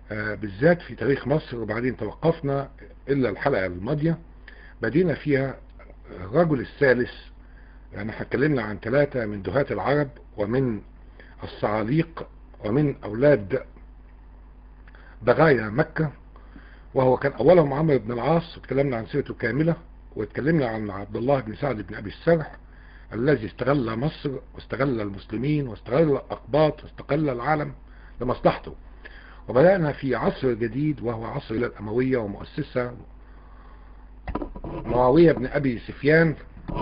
آه، بالذات في تاريخ مصر وبعدين توقفنا إلا الحلقة الماضية بدينا فيها الرجل الثالث يعني احنا اتكلمنا عن ثلاثة من دهاة العرب ومن الصعاليق ومن أولاد بغايا مكة وهو كان أولهم عمرو بن العاص واتكلمنا عن سيرته كاملة واتكلمنا عن عبد الله بن سعد بن أبي السرح الذي استغل مصر واستغل المسلمين واستغل الأقباط واستغل العالم لمصلحته وبدأنا في عصر جديد وهو عصر الأموية ومؤسسة معاوية بن أبي سفيان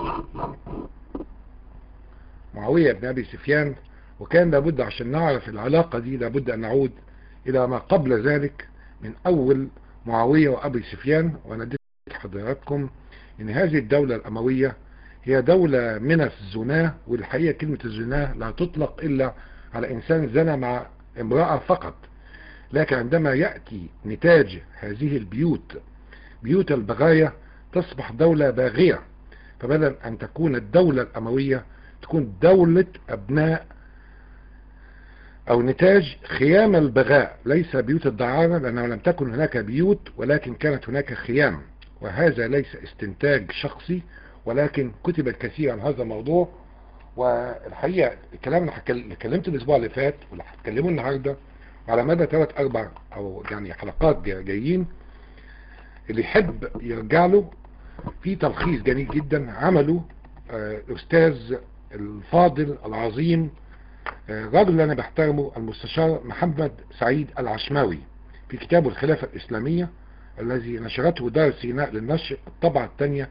معاوية بن أبي سفيان وكان لابد عشان نعرف العلاقة دي لابد أن نعود إلى ما قبل ذلك من أول معاوية وأبي سفيان وأنا اديت حضراتكم إن هذه الدولة الأموية هي دولة من الزناة والحقيقة كلمة الزناة لا تطلق إلا على إنسان زنى مع امرأة فقط لكن عندما يأتي نتاج هذه البيوت بيوت البغاية تصبح دولة باغية فبدل أن تكون الدولة الأموية تكون دولة أبناء أو نتاج خيام البغاء ليس بيوت الدعارة لأنه لم تكن هناك بيوت ولكن كانت هناك خيام وهذا ليس استنتاج شخصي ولكن كتب الكثير عن هذا الموضوع والحقيقة الكلام اللي اتكلمت الأسبوع اللي فات واللي هتكلمه النهاردة على مدى ثلاث أربع أو يعني حلقات جايين اللي يحب يرجع له في تلخيص جميل جدا عمله الأستاذ الفاضل العظيم الراجل اللي أنا بحترمه المستشار محمد سعيد العشماوي في كتابه الخلافة الإسلامية الذي نشرته دار سيناء للنشر الطبعة الثانية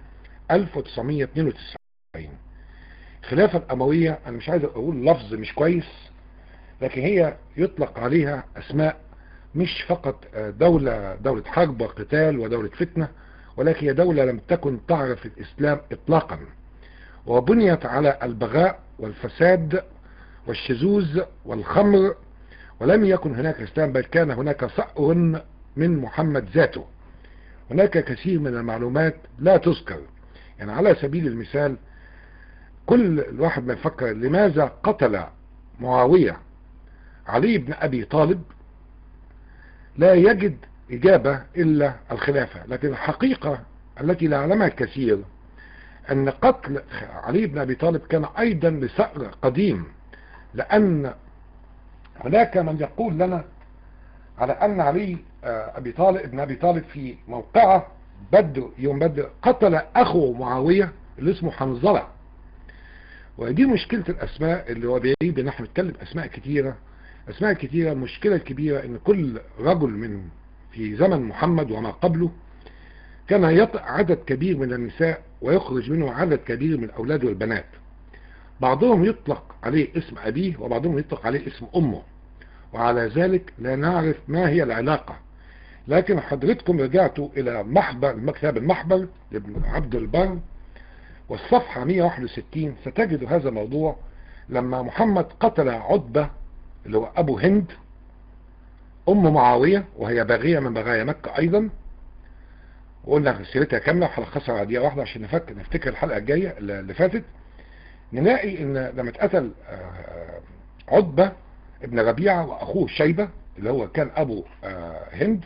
1992 الخلافة الأموية أنا مش عايز أقول لفظ مش كويس لكن هي يطلق عليها أسماء مش فقط دولة دولة حرب وقتال ودولة فتنة ولكن هي دولة لم تكن تعرف الإسلام إطلاقا وبنيت على البغاء والفساد والشذوذ والخمر ولم يكن هناك إسلام بل كان هناك صأر من محمد ذاته هناك كثير من المعلومات لا تذكر يعني على سبيل المثال كل الواحد ما يفكر لماذا قتل معاوية علي بن أبي طالب لا يجد إجابة إلا الخلافة لكن الحقيقة التي لا يعلمها الكثير أن قتل علي بن أبي طالب كان أيضا لثأر قديم لأن هناك من يقول لنا على أن علي أبي طالب ابن أبي طالب في موقعة بدر يوم بدر قتل أخو معاوية اللي اسمه حنظلة ودي مشكلة الأسماء اللي هو بيجيب نحن نتكلم أسماء كتيرة أسماء كتيرة المشكلة الكبيرة أن كل رجل من في زمن محمد وما قبله كان يطأ عدد كبير من النساء ويخرج منه عدد كبير من الأولاد والبنات بعضهم يطلق عليه اسم أبيه وبعضهم يطلق عليه اسم أمه وعلى ذلك لا نعرف ما هي العلاقة لكن حضرتكم رجعتوا إلى محبر مكتب المحبر لابن عبد البر والصفحة 161 ستجد هذا الموضوع لما محمد قتل عتبة اللي هو أبو هند أم معاوية وهي باغية من بغايا مكة أيضا وقلنا سيرتها كاملة وهلخصها على دقيقة واحدة عشان نفكر نفتكر الحلقة الجاية اللي فاتت نلاقي ان لما اتقتل عتبة ابن ربيعة واخوه شيبة اللي هو كان ابو هند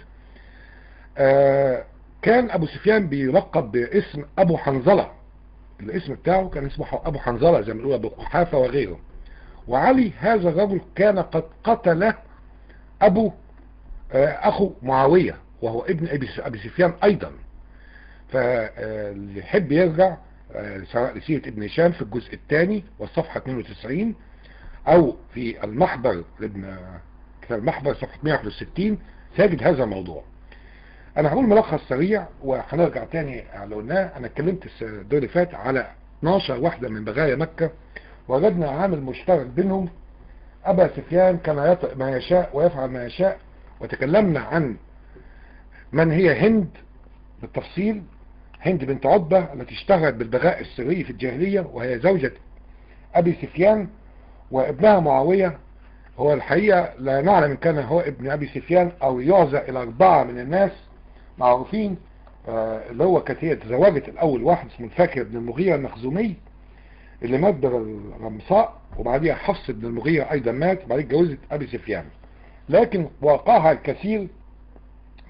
كان ابو سفيان بيلقب باسم ابو حنظلة الاسم بتاعه كان اسمه ابو حنظلة زي ما بنقول ابو قحافة وغيره وعلي هذا الرجل كان قد قتل ابو اخو معاوية وهو ابن ابي سفيان ايضا فاللي يحب يرجع سواء لسيرة ابن هشام في الجزء الثاني والصفحة 92 او في المحبر لابن كتاب المحبر صفحة 161 ساجد هذا الموضوع انا هقول ملخص سريع وهنرجع تاني على قلناه انا اتكلمت الدور اللي فات على 12 واحدة من بغايا مكة وجدنا عامل مشترك بينهم ابا سفيان كان يطئ ما يشاء ويفعل ما يشاء وتكلمنا عن من هي هند بالتفصيل هند بنت عتبة التي اشتهرت بالبغاء السري في الجاهلية وهي زوجة أبي سفيان وابنها معاوية هو الحقيقة لا نعلم إن كان هو ابن أبي سفيان أو يعزى إلى أربعة من الناس معروفين اللي هو كانت هي تزوجت الأول واحد اسمه الفاكر بن المغيرة المخزومي اللي مات بالرمصاء وبعديها حفص بن المغيرة أيضا مات وبعدين اتجوزت أبي سفيان لكن وقعها الكثير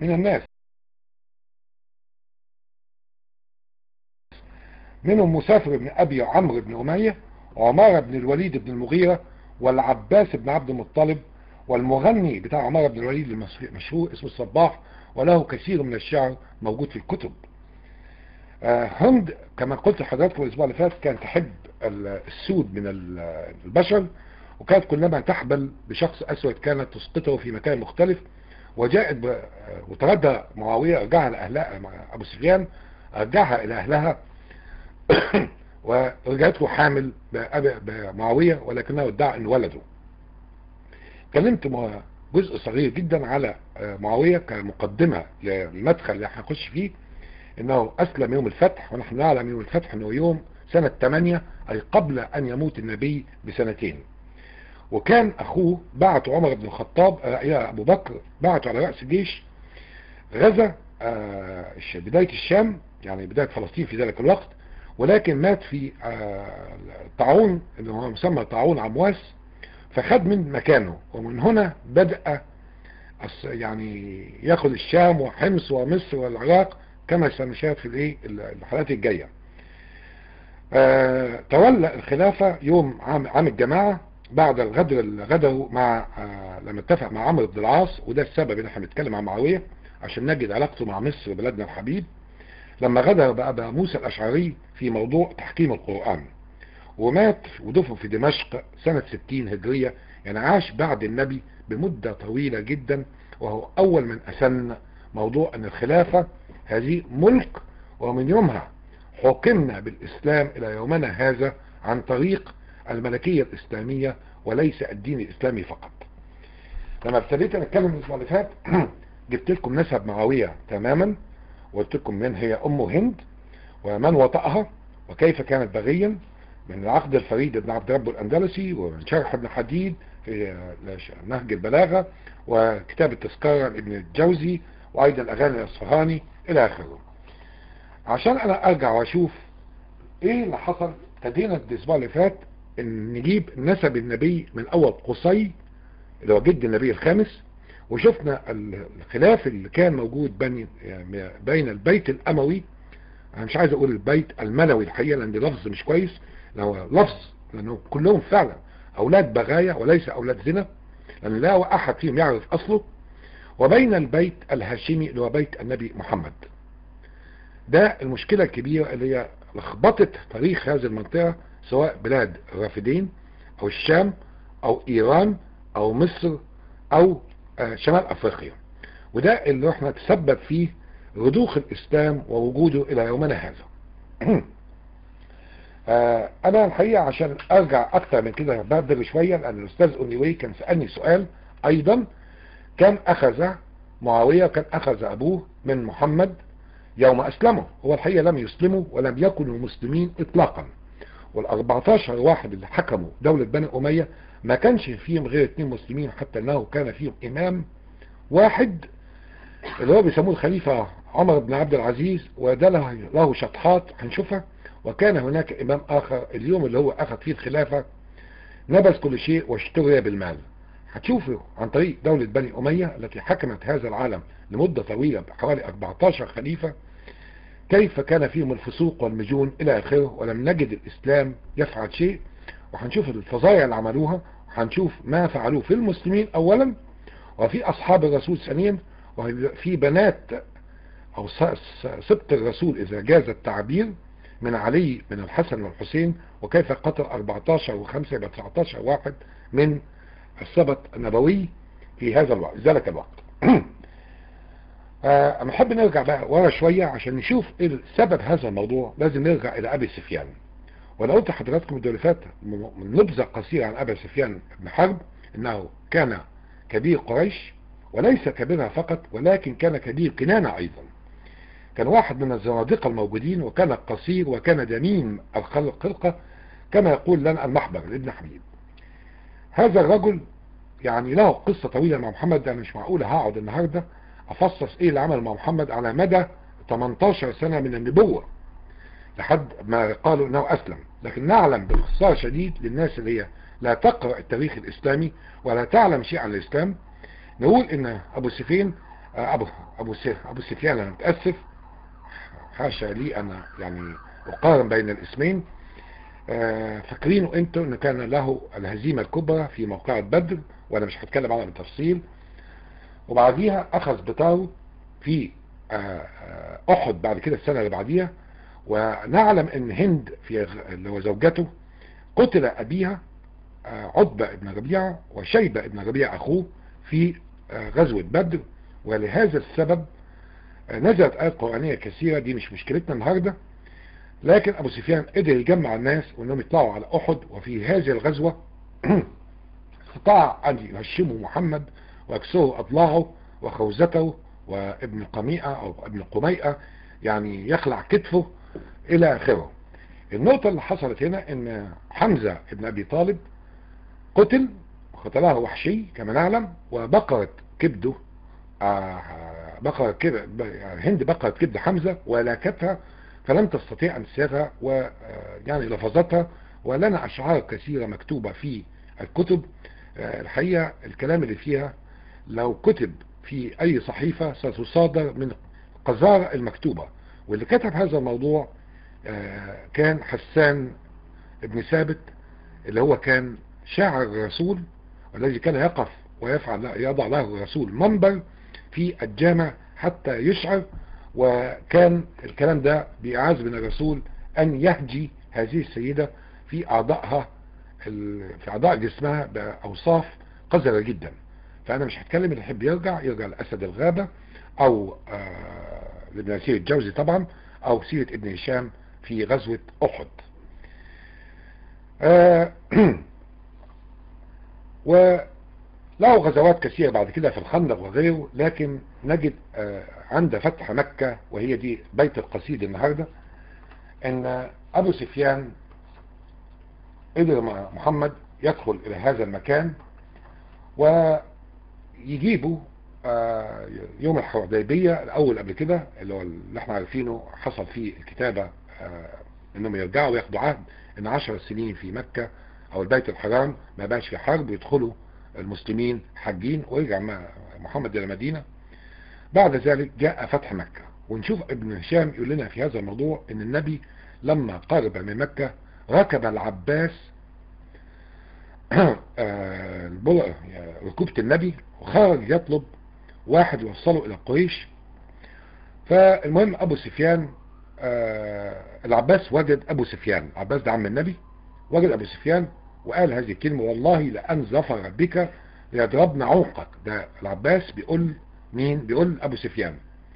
من الناس منهم مسافر بن أبي عمرو بن أمية وعمارة بن الوليد بن المغيرة والعباس بن عبد المطلب والمغني بتاع عمارة بن الوليد المشهور اسمه الصباح وله كثير من الشعر موجود في الكتب آه هند كما قلت لحضراتكم الاسبوع اللي فات كانت تحب السود من البشر وكانت كلما تحبل بشخص اسود كانت تسقطه في مكان مختلف وجاءت وتردى معاوية رجعها لأهلها أبو سفيان رجعها إلى أهلها ورجعت له حامل بمعاوية ولكنه ادعى أن ولده كلمت جزء صغير جدا على معاوية كمقدمة للمدخل اللي هنخش فيه انه اسلم يوم الفتح ونحن نعلم يوم الفتح انه يوم سنة 8 اي قبل ان يموت النبي بسنتين وكان اخوه بعت عمر بن الخطاب الى ابو بكر بعته على رأس الجيش غزا بداية الشام يعني بداية فلسطين في ذلك الوقت ولكن مات في طاعون اللي هو مسمى طاعون عمواس فخد من مكانه ومن هنا بدأ يعني ياخد الشام وحمص ومصر والعراق كما سنشاهد في الايه الحلقات الجايه آه تولى الخلافه يوم عام, عام الجماعه بعد الغدر اللي غدروا مع آه لما اتفق مع عمرو بن العاص وده السبب ان احنا بنتكلم عن معاويه عشان نجد علاقته مع مصر بلدنا الحبيب لما غدر بقى, بقى موسى الاشعري في موضوع تحكيم القران ومات ودفن في دمشق سنة 60 هجرية يعني عاش بعد النبي بمدة طويلة جدا وهو أول من أسن موضوع أن الخلافة هذه ملك ومن يومها حكمنا بالإسلام إلى يومنا هذا عن طريق الملكية الإسلامية وليس الدين الإسلامي فقط لما ابتديت أنا أتكلم الأسبوع اللي فات جبت لكم نسب معاوية تماما وقلت لكم من هي أم هند ومن وطأها وكيف كانت بغيا من العقد الفريد بن عبد رب الأندلسي ومن شرح ابن حديد في نهج البلاغة وكتاب التذكرة لابن الجوزي وأيضا الأغاني الأصفهاني إلى آخره عشان أنا أرجع وأشوف إيه اللي حصل ابتدينا الأسبوع اللي فات إن نجيب نسب النبي من أول قصي اللي هو جد النبي الخامس وشفنا الخلاف اللي كان موجود بين بين البيت الأموي أنا مش عايز أقول البيت الملوي الحقيقة لأن دي لفظ مش كويس لو لفظ لأنه كلهم فعلا أولاد بغايا وليس أولاد زنا لأن لا أحد فيهم يعرف أصله وبين البيت الهاشمي اللي هو بيت النبي محمد ده المشكلة الكبيرة اللي هي لخبطت تاريخ هذه المنطقة سواء بلاد الرافدين أو الشام أو إيران أو مصر أو شمال أفريقيا وده اللي احنا تسبب فيه رضوخ الإسلام ووجوده إلى يومنا هذا انا الحقيقة عشان ارجع اكتر من كده ببدل شوية لان الاستاذ اونيوي كان سألني سؤال ايضا كان اخذ معاوية كان اخذ ابوه من محمد يوم اسلمه هو الحقيقة لم يسلموا ولم يكونوا مسلمين اطلاقا وال14 واحد اللي حكموا دولة بني امية ما كانش فيهم غير اثنين مسلمين حتى انه كان فيهم امام واحد اللي هو بيسموه الخليفة عمر بن عبد العزيز وده له, له شطحات هنشوفها وكان هناك امام اخر اليوم اللي هو اخذ فيه الخلافة نبذ كل شيء واشتري بالمال هتشوفوا عن طريق دولة بني امية التي حكمت هذا العالم لمدة طويلة بحوالي 14 خليفة كيف كان فيهم الفسوق والمجون الى اخره ولم نجد الاسلام يفعل شيء وهنشوف الفظايع اللي عملوها وهنشوف ما فعلوه في المسلمين اولا وفي اصحاب الرسول ثانيا وفي بنات او سبط الرسول اذا جاز التعبير من علي من الحسن والحسين وكيف قتل 14 و5 يبقى 19 واحد من السبط النبوي في هذا الوقت ذلك الوقت أه نحب نرجع بقى ورا شوية عشان نشوف ايه سبب هذا الموضوع لازم نرجع الى ابي سفيان وانا قلت لحضراتكم الدول اللي فات من نبذة قصيرة عن ابي سفيان بن حرب انه كان كبير قريش وليس كبيرها فقط ولكن كان كبير كنانة ايضا كان واحد من الزنادقة الموجودين وكان قصير وكان دميم الخلقة كما يقول لنا المحبر لابن حبيب هذا الرجل يعني له قصة طويلة مع محمد انا مش معقول هقعد النهاردة افصص ايه اللي عمل مع محمد على مدى 18 سنة من النبوة لحد ما قالوا انه اسلم لكن نعلم باختصار شديد للناس اللي هي لا تقرأ التاريخ الاسلامي ولا تعلم شيء عن الاسلام نقول ان ابو سفين آه، ابو ابو س- ابو سفيان انا متاسف حاشا لي انا يعني اقارن بين الاسمين آه، فاكرينه انتوا ان كان له الهزيمه الكبرى في موقعة بدر وانا مش هتكلم عنها بالتفصيل وبعديها اخذ بطاره في آه، آه، احد بعد كده السنه اللي بعديها ونعلم ان هند في غ- اللي هو زوجته قتل ابيها آه، عتبة ابن ربيعة وشيبة ابن ربيعة اخوه في آه، غزوة بدر ولهذا السبب آه، نزلت آيات قرآنية كثيرة دي مش مشكلتنا النهاردة لكن ابو سفيان قدر يجمع الناس وانهم يطلعوا على احد وفي هذه الغزوة استطاع ان يهشموا محمد ويكسروا اضلاعه وخوذته وابن قميئة او ابن قميئة يعني يخلع كتفه الى اخره النقطة اللي حصلت هنا ان حمزة ابن ابي طالب قتل قتله وحشي كما نعلم وبقرت كبده آه، بقرت كبد هند بقرت كبد حمزة ولاكتها فلم تستطيع ان تسيرها ويعني لفظتها ولنا اشعار كثيرة مكتوبة في الكتب آه، الحقيقة الكلام اللي فيها لو كتب في اي صحيفة ستصادر من قذارة المكتوبة واللي كتب هذا الموضوع آه، كان حسان ابن ثابت اللي هو كان شاعر الرسول والذي كان يقف ويفعل يضع له الرسول منبر في الجامع حتى يشعر وكان الكلام ده بإعاز من الرسول أن يهجي هذه السيدة في أعضائها ال- في أعضاء جسمها بأوصاف قذرة جدا فأنا مش هتكلم اللي يحب يرجع يرجع لأسد الغابة أو آه، لابن سيرة الجوزي طبعا أو سيرة ابن هشام في غزوة أحد آه، وله غزوات كثيرة بعد كده في الخندق وغيره لكن نجد آه، عند فتح مكة وهي دي بيت القصيد النهاردة ان ابو سفيان قدر مع محمد يدخل الى هذا المكان ويجيبوا آه، يوم الحديبية الاول قبل كده اللي هو اللي احنا عارفينه حصل فيه الكتابة آه، انهم يرجعوا وياخدوا عهد ان عشر سنين في مكة او البيت الحرام ما بقاش في حرب يدخلوا المسلمين حاجين ويرجع مع محمد الى المدينة بعد ذلك جاء فتح مكة ونشوف ابن هشام يقول لنا في هذا الموضوع ان النبي لما قرب من مكة ركب العباس آه، البل- ركوبة النبي وخرج يطلب واحد يوصله الى قريش فالمهم ابو سفيان آه، العباس وجد ابو سفيان العباس ده عم النبي وجد ابو سفيان وقال هذه الكلمة والله لأن ظفر بك ليضربن عنقك ده العباس بيقول مين بيقول ابو سفيان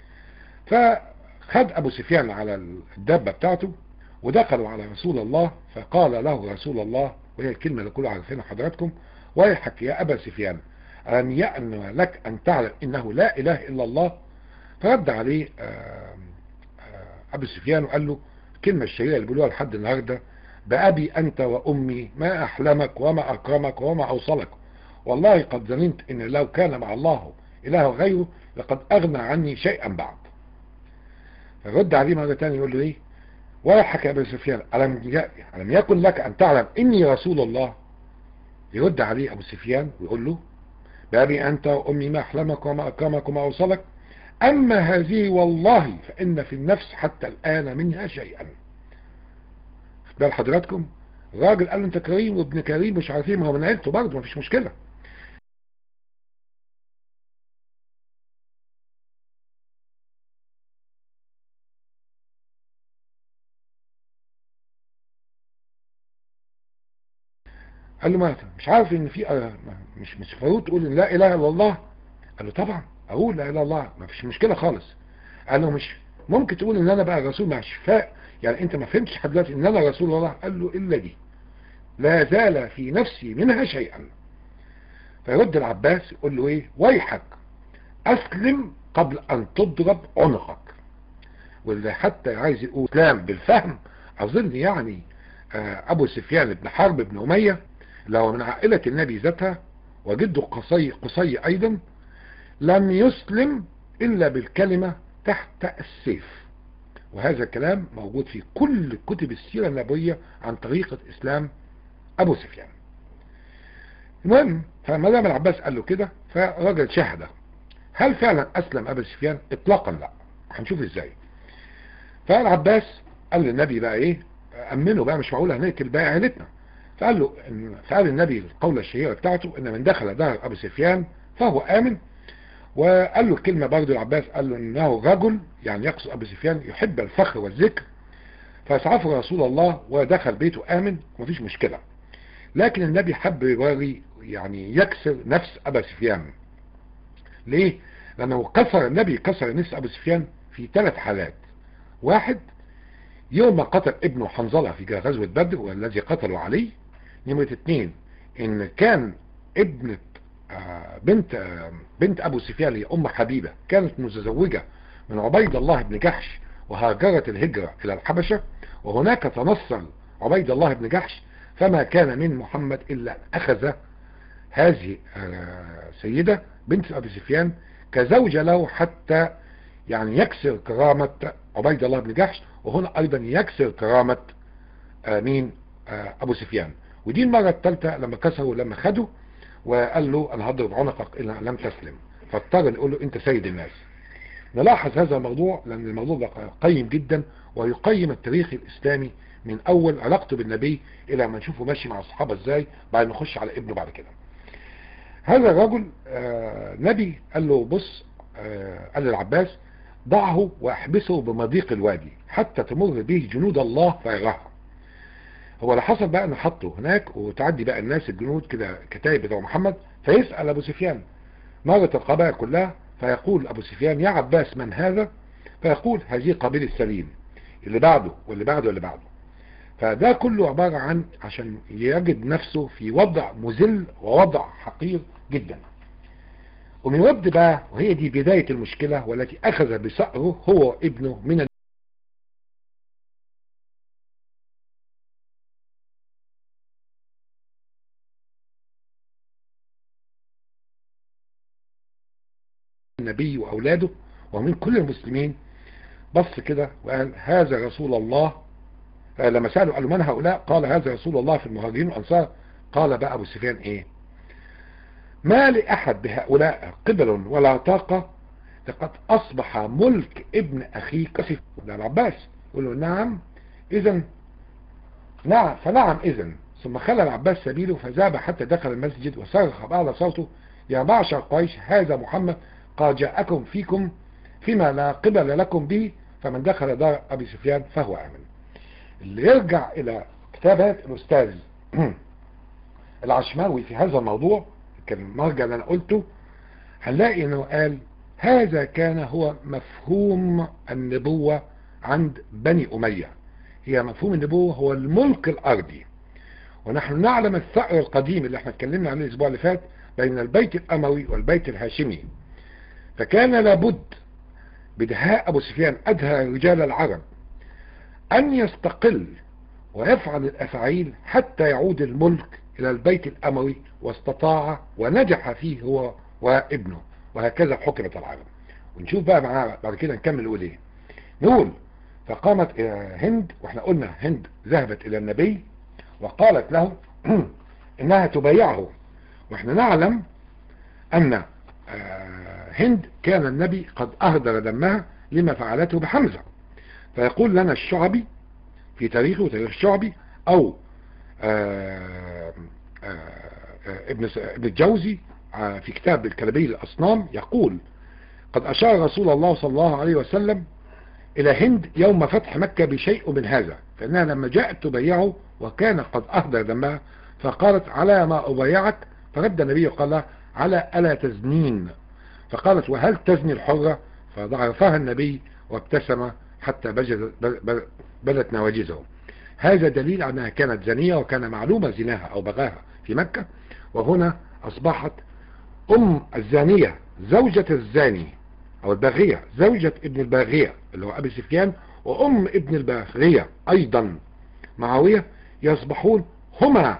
فخد ابو سفيان على الدابة بتاعته ودخلوا على رسول الله فقال له رسول الله وهي الكلمة اللي كلها عارفينها حضراتكم ويحك يا ابا سفيان ألم يأن لك أن تعلم إنه لا إله إلا الله فرد عليه آه، آه، أبو سفيان وقال له الكلمة الشهيرة اللي بيقولوها لحد النهاردة بأبي أنت وأمي ما أحلمك وما أكرمك وما أوصلك والله قد ظننت إن لو كان مع الله إله غيره لقد أغنى عني شيئا بعد فرد عليه مرة تانية يقول له إيه ويحك يا أبو سفيان ألم, ي- ألم يكن لك أن تعلم إني رسول الله يرد عليه أبو سفيان ويقول له بأبي أنت وأمي ما أحلمك وما أكرمك وما أوصلك أما هذه والله فإن في النفس حتى الآن منها شيئا بال حضراتكم الراجل قال له انت كريم وابن كريم مش عارفين ما هو من عيلته برضه مفيش مشكلة قال له ما مش عارف ان في آه، مش مش فاروق تقول ان لا اله الا الله قال له طبعا اقول لا اله الا الله ما فيش مشكله خالص قال له مش ممكن تقول ان انا بقى رسول مع شفاء يعني انت ما فهمتش لحد دلوقتي ان انا رسول الله قال له الا دي لا زال في نفسي منها شيئا فيرد العباس يقول له ايه ويحك اسلم قبل ان تضرب عنقك واللي حتى عايز يقول اسلام بالفهم اظن يعني آه، ابو سفيان بن حرب بن اميه لو من عائله النبي ذاتها وجده قصي قصي ايضا لم يسلم الا بالكلمه تحت السيف وهذا الكلام موجود في كل كتب السيره النبويه عن طريقه اسلام ابو سفيان المهم فما دام العباس قال له كده فالراجل شهد هل فعلا اسلم ابو سفيان اطلاقا لا هنشوف ازاي فالعباس قال للنبي بقى ايه امنه بقى مش معقول هنقتل بقى عيلتنا فقال له إن فقال النبي القولة الشهيرة بتاعته ان من دخل دار ابو سفيان فهو امن وقال له الكلمة برضه العباس قال له انه رجل يعني يقصد ابو سفيان يحب الفخر والذكر فاسعفه رسول الله ودخل بيته امن ومفيش مشكلة لكن النبي حب يوري يعني يكسر نفس ابو سفيان ليه لانه كسر النبي كسر نفس ابو سفيان في ثلاث حالات واحد يوم ما قتل ابنه حنظلة في غزوة بدر والذي قتله علي نمرة اتنين ان كان ابنة آه بنت آه بنت ابو سفيان هي ام حبيبة كانت متزوجة من عبيد الله بن جحش وهاجرت الهجرة الى الحبشة وهناك تنصل عبيد الله بن جحش فما كان من محمد الا اخذ هذه آه سيدة بنت ابي سفيان كزوجة له حتى يعني يكسر كرامة عبيد الله بن جحش وهنا ايضا يكسر كرامة آه مين آه ابو سفيان ودي المرة الثالثة لما كسروا لما خدوا وقال له انا هضرب عنقك ان لم تسلم فاضطر يقول له انت سيد الناس نلاحظ هذا الموضوع لان الموضوع ده قيم جدا ويقيم التاريخ الاسلامي من اول علاقته بالنبي الى ما نشوفه ماشي مع الصحابة ازاي بعد ما نخش على ابنه بعد كده هذا الرجل آه نبي قال له بص آه قال للعباس ضعه واحبسه بمضيق الوادي حتى تمر به جنود الله فيراها هو اللي حصل بقى ان حطه هناك وتعدي بقى الناس الجنود كده كتايب بتوع محمد فيسأل ابو سفيان مرت القبائل كلها فيقول ابو سفيان يا عباس من هذا فيقول هذه قبيلة سليم اللي بعده واللي بعده واللي بعده فده كله عبارة عن عشان يجد نفسه في وضع مذل ووضع حقير جدا ومن وقت بقى وهي دي بداية المشكلة والتي أخذ بصقره هو ابنه من النبي وأولاده ومن كل المسلمين بص كده وقال هذا رسول الله لما سألوا قالوا من هؤلاء قال هذا رسول الله في المهاجرين والأنصار قال بقى أبو سفيان إيه ما لأحد بهؤلاء قبل ولا طاقة لقد أصبح ملك ابن أخيك كسف ده العباس يقول له نعم إذا نعم فنعم إذا ثم خلى العباس سبيله فذهب حتى دخل المسجد وصرخ بأعلى صوته يا معشر قريش هذا محمد قد جاءكم فيكم فيما لا قبل لكم به فمن دخل دار أبي سفيان فهو آمن اللي يرجع إلى كتابات الأستاذ العشماوي في هذا الموضوع كان المرجع اللي أنا قلته هنلاقي أنه قال هذا كان هو مفهوم النبوة عند بني أمية هي مفهوم النبوة هو الملك الأرضي ونحن نعلم الثأر القديم اللي احنا اتكلمنا عنه الأسبوع اللي فات بين البيت الأموي والبيت الهاشمي فكان لابد بدهاء أبو سفيان أدهى رجال العرب أن يستقل ويفعل الأفعيل حتى يعود الملك إلى البيت الأموي واستطاع ونجح فيه هو وابنه وهكذا حكمت العرب ونشوف بقى معاه بعد كده نكمل نقول ايه نقول فقامت هند واحنا قلنا هند ذهبت إلى النبي وقالت له إنها تبايعه واحنا نعلم أن هند كان النبي قد أهدر دمها لما فعلته بحمزة فيقول لنا الشعبي في تاريخه تاريخ الشعبي أو آآ آآ ابن ابن الجوزي في كتاب الكلبي الأصنام يقول قد أشار رسول الله صلى الله عليه وسلم إلى هند يوم فتح مكة بشيء من هذا فإنها لما جاءت تبايعه وكان قد أهدر دمها فقالت على ما أبايعك فرد النبي قال لها على ألا تزنين فقالت وهل تزني الحرة فضعفها النبي وابتسم حتى بدت نواجزه هذا دليل أنها كانت زنية وكان معلومة زناها أو بغاها في مكة وهنا أصبحت أم الزانية زوجة الزاني أو الباغية زوجة ابن الباغية اللي هو أبي سفيان وأم ابن الباغية أيضا معاوية يصبحون هما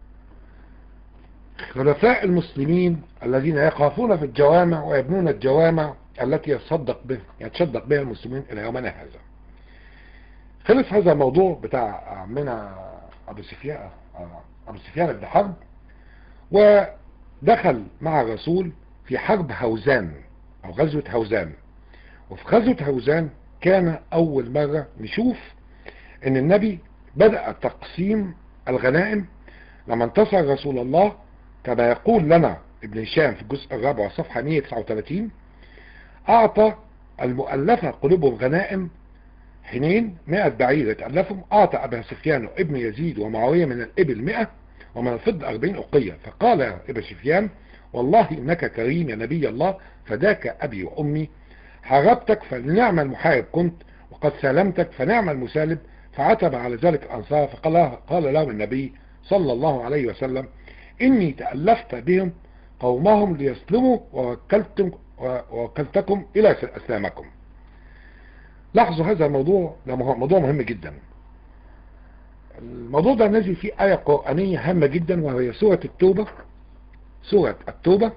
خلفاء المسلمين الذين يقافون في الجوامع ويبنون الجوامع التي يتصدق به يتصدق بها المسلمين إلى يومنا هذا خلص هذا الموضوع بتاع عمنا أبو سفيان أبو سفيان بن حرب ودخل مع الرسول في حرب هوزان او غزوة هوزان وفي غزوة هوزان كان اول مرة نشوف ان النبي بدأ تقسيم الغنائم لما انتصر رسول الله كما يقول لنا ابن هشام في الجزء الرابع صفحة 139 اعطى المؤلفة قلوبهم غنائم حينين 100 بعير تألفهم اعطى ابا سفيان وابن يزيد ومعاوية من الابل 100 ومن الفضة 40 اقية فقال يا ابا سفيان والله انك كريم يا نبي الله فداك ابي وامي حاربتك فنعم المحارب كنت وقد سالمتك فنعم المسالب فعتب على ذلك الانصار فقال قال لهم النبي صلى الله عليه وسلم اني تألفت بهم قومهم ليسلموا ووكلتم ووكلتكم الى اسلامكم لاحظوا هذا الموضوع ده موضوع مهم جدا الموضوع ده نزل فيه آية قرآنية هامة جدا وهي سورة التوبة سورة التوبة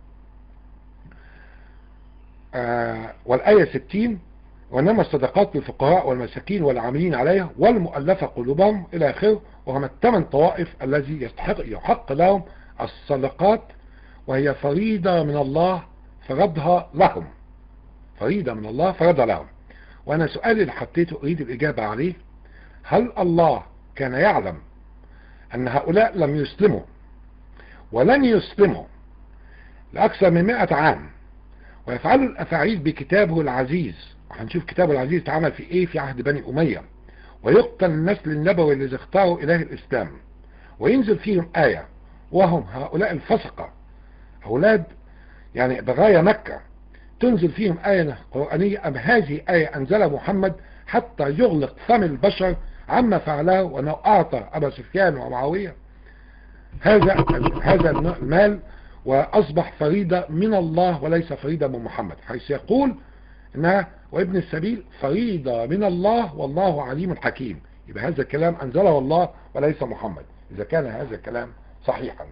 آه والآية 60 وإنما الصدقات للفقراء والمساكين والعاملين عليها والمؤلفة قلوبهم إلى آخره وهم الثمان طوائف الذي يستحق يحق لهم الصدقات وهي فريضة من الله فرضها لهم فريضة من الله فرضها لهم وأنا سؤالي اللي حطيته أريد الإجابة عليه هل الله كان يعلم أن هؤلاء لم يسلموا ولن يسلموا لأكثر من مئة عام ويفعلوا الأفاعيل بكتابه العزيز وهنشوف كتابه العزيز اتعمل في ايه في عهد بني أمية ويقتل النسل النبوي الذي اختاروا إله الإسلام وينزل فيهم آية وهم هؤلاء الفسقة أولاد يعني بغاية مكة تنزل فيهم آية قرآنية أم هذه آية أنزلها محمد حتى يغلق فم البشر عما فعله وأنه أعطى أبا سفيان ومعاوية هذا هذا المال وأصبح فريدة من الله وليس فريدة من محمد حيث يقول إنها وابن السبيل فريضة من الله والله عليم حكيم يبقى هذا الكلام أنزله الله وليس محمد إذا كان هذا الكلام صحيحا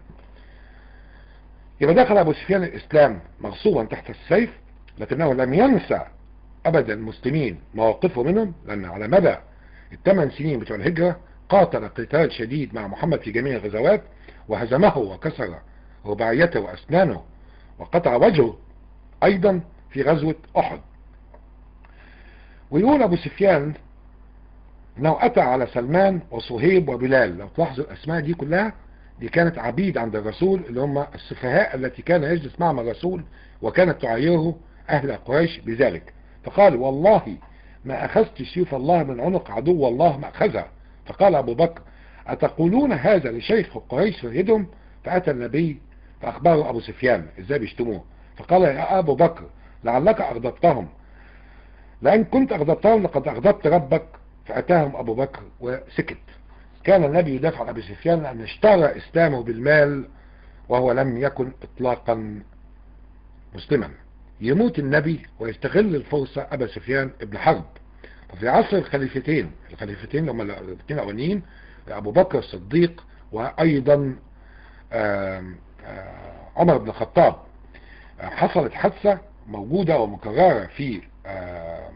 يبقى دخل أبو سفيان الإسلام مغصوبا تحت السيف لكنه لم ينسى أبدا المسلمين مواقفه منهم لأن على مدى الثمان سنين بتوع الهجرة قاتل قتال شديد مع محمد في جميع الغزوات وهزمه وكسر رباعيته وأسنانه وقطع وجهه أيضا في غزوة أحد ويقول أبو سفيان أنه أتى على سلمان وصهيب وبلال لو تلاحظوا الأسماء دي كلها دي كانت عبيد عند الرسول اللي هم السفهاء التي كان يجلس معهم الرسول وكانت تعايره أهل قريش بذلك فقال والله ما أخذت سيوف الله من عنق عدو الله ما أخذها فقال أبو بكر أتقولون هذا لشيخ قريش سيدهم فأتى النبي فأخبره أبو سفيان إزاي بيشتموه فقال يا أبو بكر لعلك أغضبتهم لأن كنت أغضبتهم لقد أغضبت ربك فأتاهم أبو بكر وسكت كان النبي يدافع عن أبي سفيان لأن اشترى إسلامه بالمال وهو لم يكن إطلاقا مسلما يموت النبي ويستغل الفرصة أبا سفيان ابن حرب ففي عصر الخليفتين الخليفتين هم الاثنين الأولين أبو بكر الصديق وأيضا آم آم عمر بن الخطاب حصلت حادثة موجودة ومكررة في آم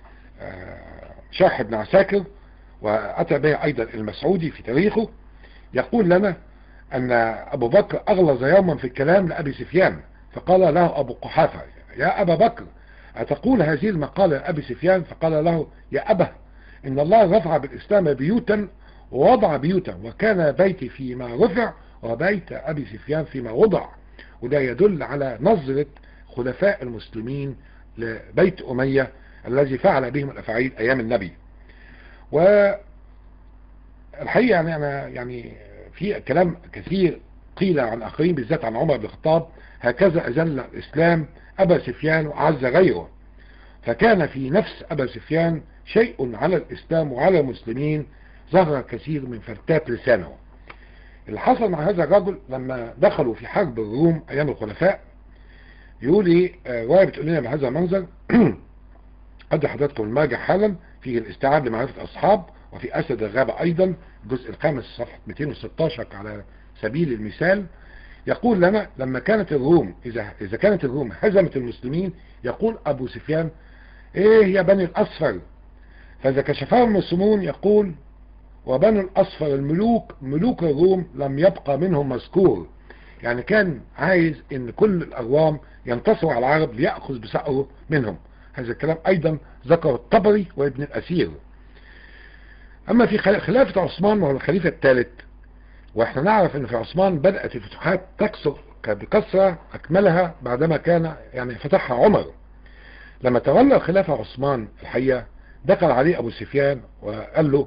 شرح ابن عساكر وأتى بها أيضا المسعودي في تاريخه يقول لنا أن أبو بكر أغلظ يوما في الكلام لأبي سفيان فقال له أبو قحافة يا أبا بكر أتقول هذه المقالة لأبي سفيان فقال له يا أبا إن الله رفع بالإسلام بيوتا ووضع بيوتا وكان بيتي فيما رفع وبيت أبي سفيان فيما وضع وده يدل على نظرة خلفاء المسلمين لبيت أمية الذي فعل بهم الأفعيل أيام النبي والحقيقة يعني أنا يعني في كلام كثير قيل عن آخرين بالذات عن عمر بن الخطاب هكذا أذل الإسلام أبا سفيان وعز غيره فكان في نفس أبا سفيان شيء على الإسلام وعلى المسلمين ظهر كثير من فرتات لسانه اللي حصل مع هذا الرجل لما دخلوا في حرب الروم أيام الخلفاء يقول ايه رواية بتقول لنا بهذا المنظر أدى حضراتكم المراجع حالا في الاستيعاب لمعرفة أصحاب وفي أسد الغابة أيضا الجزء الخامس صفحة 216 على سبيل المثال يقول لنا لما كانت الروم إذا, إذا كانت الروم هزمت المسلمين يقول أبو سفيان إيه يا بني الأصفر فإذا كشفهم المسلمون يقول وبنو الأصفر الملوك ملوك الروم لم يبقى منهم مذكور يعني كان عايز ان كل الاقوام ينتصروا على العرب ليأخذ بثأره منهم هذا الكلام ايضا ذكر الطبري وابن الاسير اما في خلافة عثمان وهو الخليفة الثالث واحنا نعرف ان في عثمان بدأت الفتوحات تكسر بكثرة اكملها بعدما كان يعني فتحها عمر لما تولى الخلافة عثمان الحقيقة دخل عليه ابو سفيان وقال له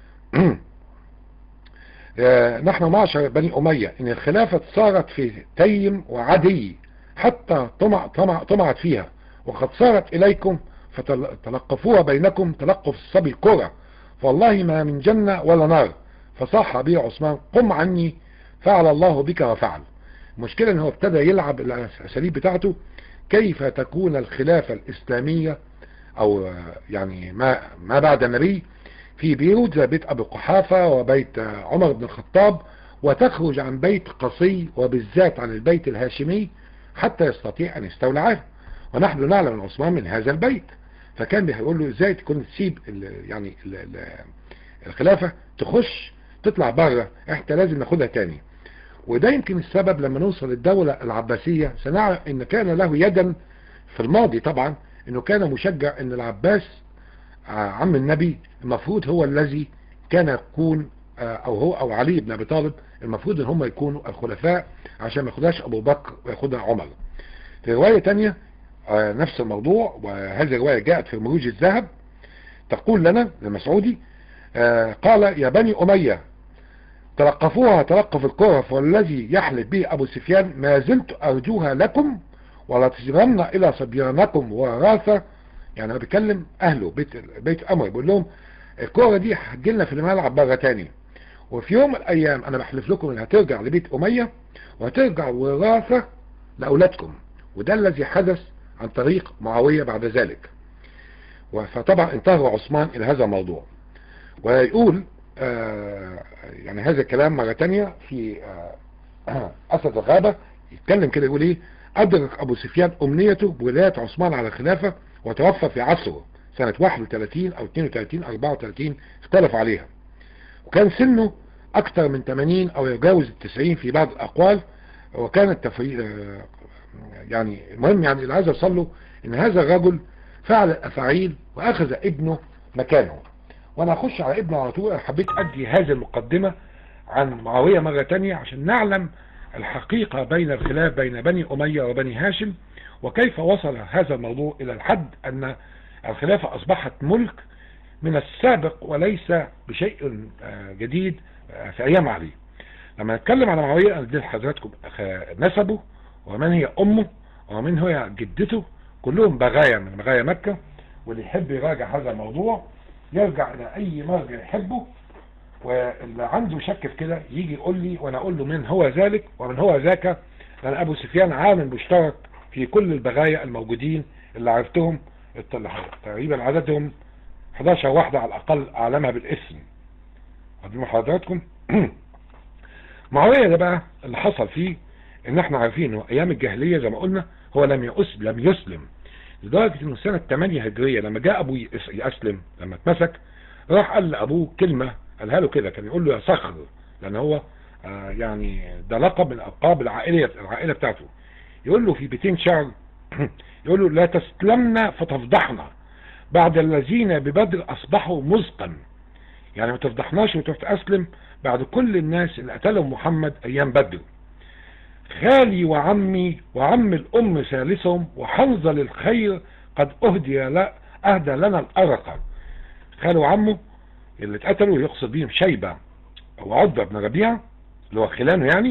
نحن معشر بني امية ان الخلافة صارت في تيم وعدي حتى طمع طمع طمعت فيها وقد صارت اليكم فتلقفوها بينكم تلقف الصبي كرة فوالله ما من جنة ولا نار فصاح به عثمان قم عني فعل الله بك وفعل المشكلة ان هو ابتدى يلعب الاساليب بتاعته كيف تكون الخلافة الاسلامية او يعني ما, ما بعد النبي في بيوت زي بيت ابي قحافة وبيت عمر بن الخطاب وتخرج عن بيت قصي وبالذات عن البيت الهاشمي حتى يستطيع ان يستولى عليه ونحن نعلم ان عثمان من هذا البيت فكان بيقول له ازاي تكون تسيب ال يعني ال الخلافة تخش تطلع بره احنا لازم ناخدها تاني وده يمكن السبب لما نوصل للدولة العباسية سنعرف ان كان له يدا في الماضي طبعا انه كان مشجع ان العباس عم النبي المفروض هو الذي كان يكون او هو او علي بن ابي طالب المفروض ان هم يكونوا الخلفاء عشان ما ياخدهاش ابو بكر وياخدها عمر في رواية تانية نفس الموضوع وهذه الرواية جاءت في مروج الذهب تقول لنا لمسعودي قال يا بني أمية تلقفوها تلقف الكرف والذي يحلف به أبو سفيان ما زلت أرجوها لكم ولا تصيرن إلى صبيانكم وراثة يعني هو بيكلم أهله بيت, بيت أمر بيقول لهم الكرة دي هتجيلنا في الملعب بره تاني وفي يوم من الأيام أنا بحلف لكم إنها هترجع لبيت أمية وهترجع وراثة لأولادكم وده الذي حدث عن طريق معاوية بعد ذلك فطبعا انتهى عثمان إلى هذا الموضوع ويقول آه يعني هذا الكلام مرة تانية في آه أسد الغابة يتكلم كده يقول ايه أدرك أبو سفيان أمنيته بولاية عثمان على الخلافة وتوفى في عصره سنة 31 أو 32 34 اختلف عليها وكان سنه أكثر من 80 أو يجاوز التسعين في بعض الأقوال وكان التفريق آه يعني المهم يعني اللي عايز اوصل له ان هذا الرجل فعل الافاعيل واخذ ابنه مكانه وانا اخش على ابنه على طول حبيت ادي هذه المقدمة عن معاوية مرة تانية عشان نعلم الحقيقة بين الخلاف بين بني امية وبني هاشم وكيف وصل هذا الموضوع الى الحد ان الخلافة اصبحت ملك من السابق وليس بشيء جديد في ايام علي لما نتكلم على معاوية ادي لحضراتكم نسبه ومن هي امه ومن هي جدته كلهم بغايا من بغايا مكة واللي يحب يراجع هذا الموضوع يرجع الى اي مرجع يحبه واللي عنده شك في كده يجي يقول لي وانا اقول له من هو ذلك ومن هو ذاك لان ابو سفيان عامل مشترك في كل البغايا الموجودين اللي عرفتهم تقريبا عددهم 11 واحدة على الاقل اعلمها بالاسم قدموا حضراتكم معاوية ده بقى اللي حصل فيه ان احنا عارفين انه ايام الجاهلية زي ما قلنا هو لم يسلم لم يسلم لدرجة انه سنة 8 هجرية لما جاء ابوه يسلم لما اتمسك راح قال لابوه كلمة قالها له كده كان يقول له يا صخر لان هو آه يعني ده لقب من القاب العائلية العائلة بتاعته يقول له في بيتين شعر يقول له لا تسلمنا فتفضحنا بعد الذين ببدر اصبحوا مزقا يعني ما تفضحناش وتروح تسلم بعد كل الناس اللي قتلهم محمد ايام بدر خالي وعمي وعم الأم ثالثهم وحنظل الخير قد أهدي لا أهدى لنا الأرقة خاله وعمه اللي اتقتلوا يقصد بيهم شيبة أو عضة بن ربيعة اللي هو خلانه يعني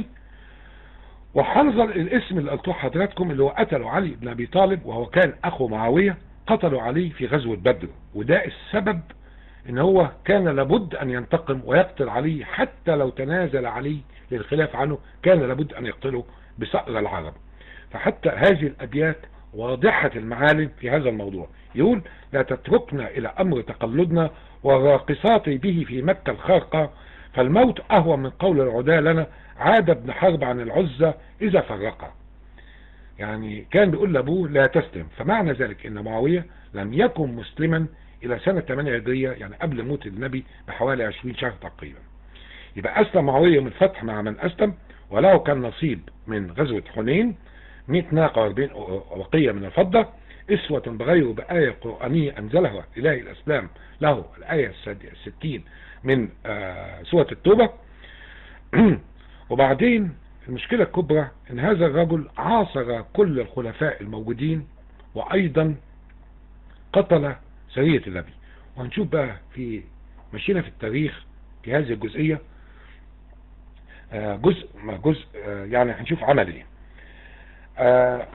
وحنظل الاسم اللي قلتوه حضراتكم اللي هو قتلوا علي بن أبي طالب وهو كان أخو معاوية قتلوا عليه في غزوة بدر وده السبب ان هو كان لابد ان ينتقم ويقتل عليه حتى لو تنازل عليه للخلاف عنه كان لابد ان يقتله بصقر العرب فحتى هذه الابيات واضحة المعالم في هذا الموضوع يقول لا تتركنا الى امر تقلدنا والراقصات به في مكة الخارقة فالموت اهوى من قول العداء لنا عاد ابن حرب عن العزة اذا فرق يعني كان بيقول لابوه لا تسلم فمعنى ذلك ان معاوية لم يكن مسلما الى سنة 8 هجرية يعني قبل موت النبي بحوالي 20 شهر تقريبا يبقى اسلم معاوية من الفتح مع من اسلم وله كان نصيب من غزوة حنين 100 ناقة و40 وقية من الفضة اسوة بغيره بآية قرآنية أنزلها إله الأسلام له الآية الستين من آه، سورة التوبة وبعدين المشكلة الكبرى ان هذا الرجل عاصر كل الخلفاء الموجودين وايضا قتل سرية النبي وهنشوف بقى في مشينا في التاريخ في هذه الجزئية آه، جزء ما جزء آه، يعني هنشوف عمل ايه آه،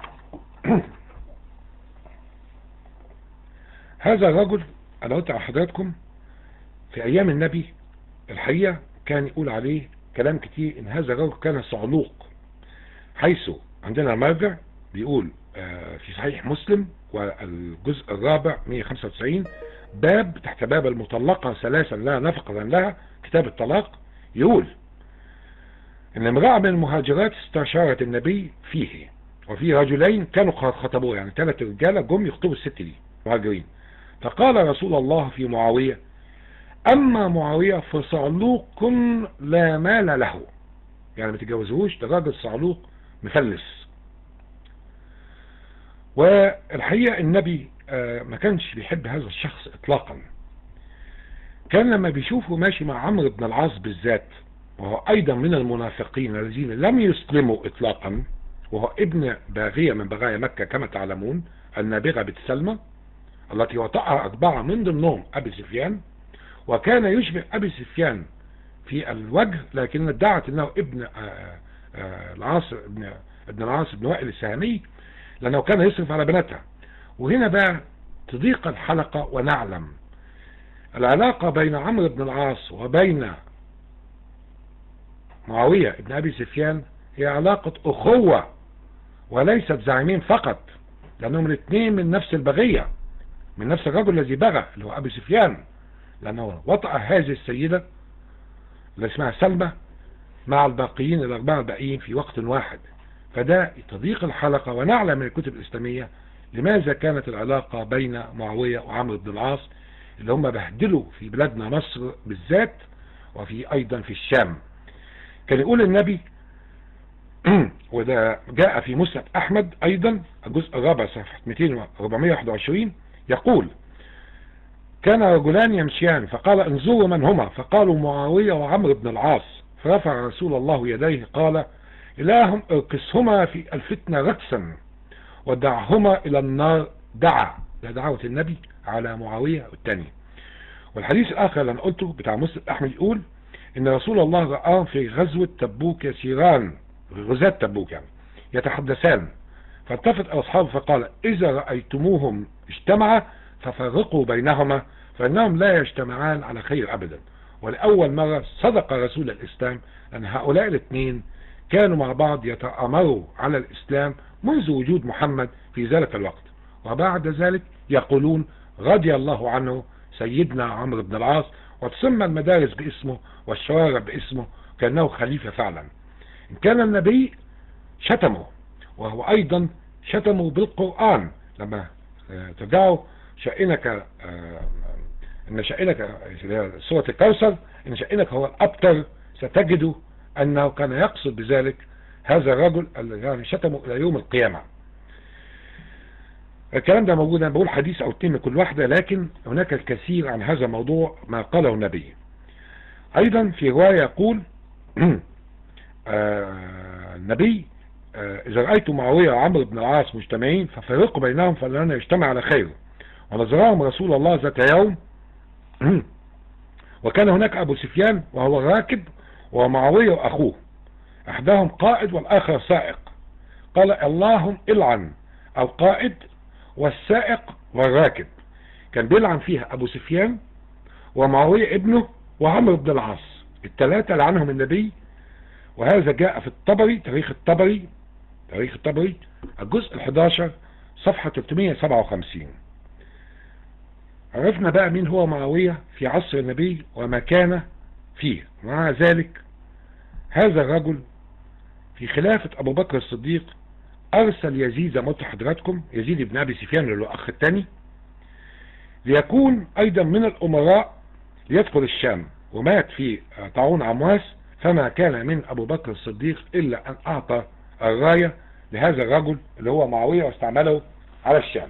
هذا الرجل انا قلت على حضراتكم في ايام النبي الحقيقة كان يقول عليه كلام كتير ان هذا الرجل كان صعلوق حيث عندنا مرجع بيقول في صحيح مسلم والجزء الرابع 195 باب تحت باب المطلقة ثلاثا لا نفقة لها كتاب الطلاق يقول ان امرأة من المهاجرات استشارت النبي فيه وفي رجلين كانوا خطبوه يعني ثلاث رجالة جم يخطبوا الست دي مهاجرين فقال رسول الله في معاوية اما معاوية فصعلوق لا مال له يعني ما تتجوزهوش ده راجل صعلوق مفلس والحقيقة النبي ما كانش بيحب هذا الشخص اطلاقا كان لما بيشوفه ماشي مع عمرو بن العاص بالذات وهو ايضا من المنافقين الذين لم يسلموا اطلاقا وهو ابن باغية من بغايا مكة كما تعلمون النابغة بنت سلمى التي وطأها أربعة من ضمنهم أبي سفيان وكان يشبه أبي سفيان في الوجه لكن ادعت أنه ابن العاص ابن ابن العاص بن وائل السهمي لأنه كان يصرف على بناتها وهنا بقى تضيق الحلقة ونعلم العلاقة بين عمرو بن العاص وبين معاوية ابن أبي سفيان هي علاقة أخوة وليست زعيمين فقط لأنهم الاثنين من نفس البغية من نفس الرجل الذي بغى اللي هو أبي سفيان لأنه وطأ هذه السيدة اللي اسمها سلمى مع الباقيين الأربعة الباقيين في وقت واحد فده تضيق الحلقة ونعلم من الكتب الإسلامية لماذا كانت العلاقة بين معاوية وعمرو بن العاص اللي هم بهدلوا في بلادنا مصر بالذات وفي أيضا في الشام كان يقول النبي وده جاء في مسند أحمد أيضا الجزء الرابع صفحة 421 يقول كان رجلان يمشيان فقال انظروا من هما فقالوا معاوية وعمرو بن العاص فرفع رسول الله يديه قال إلههم ارقصهما في الفتنة رقصا ودعهما إلى النار دعا ده دعوة النبي على معاوية الثاني والحديث الآخر اللي أنا قلته بتاع مسلم أحمد يقول إن رسول الله رآهم في غزوة تبوك يسيران غزاة تبوك يعني يتحدثان فالتفت أصحابه فقال إذا رأيتموهم اجتمعا ففرقوا بينهما فإنهم لا يجتمعان على خير أبدا ولأول مرة صدق رسول الإسلام أن هؤلاء الاثنين كانوا مع بعض يتأمروا على الإسلام منذ وجود محمد في ذلك الوقت وبعد ذلك يقولون رضي الله عنه سيدنا عمرو بن العاص وتسمى المدارس باسمه والشوارع باسمه كأنه خليفة فعلا إن كان النبي شتمه وهو أيضا شتمه بالقرآن لما ترجعوا شأنك إن شأنك سورة الكوثر إن شأنك هو الأبتر ستجد أنه كان يقصد بذلك هذا الرجل الذي شتمه إلى يوم القيامة الكلام ده موجود أنا بقول حديث أو اتنين من كل واحدة لكن هناك الكثير عن هذا الموضوع ما قاله النبي أيضا في رواية يقول آه النبي آه إذا رأيت معاوية وعمرو بن العاص مجتمعين ففرقوا بينهم فلن يجتمع على خير ونظرهم رسول الله ذات يوم وكان هناك أبو سفيان وهو راكب ومعاوية وأخوه أحدهم قائد والآخر سائق قال اللهم العن القائد والسائق والراكب كان بيلعن فيها أبو سفيان ومعاوية ابنه وعمرو بن العاص الثلاثة لعنهم النبي وهذا جاء في الطبري تاريخ الطبري تاريخ الطبري الجزء ال11 صفحة 357 عرفنا بقى مين هو معاوية في عصر النبي وما كان فيه مع ذلك هذا الرجل في خلافة أبو بكر الصديق أرسل يزيد زي ما قلت لحضراتكم يزيد بن أبي سفيان اللي هو الأخ الثاني ليكون أيضا من الأمراء ليدخل الشام ومات في طاعون عمواس فما كان من ابو بكر الصديق الا ان اعطى الراية لهذا الرجل اللي هو معاوية واستعمله على الشام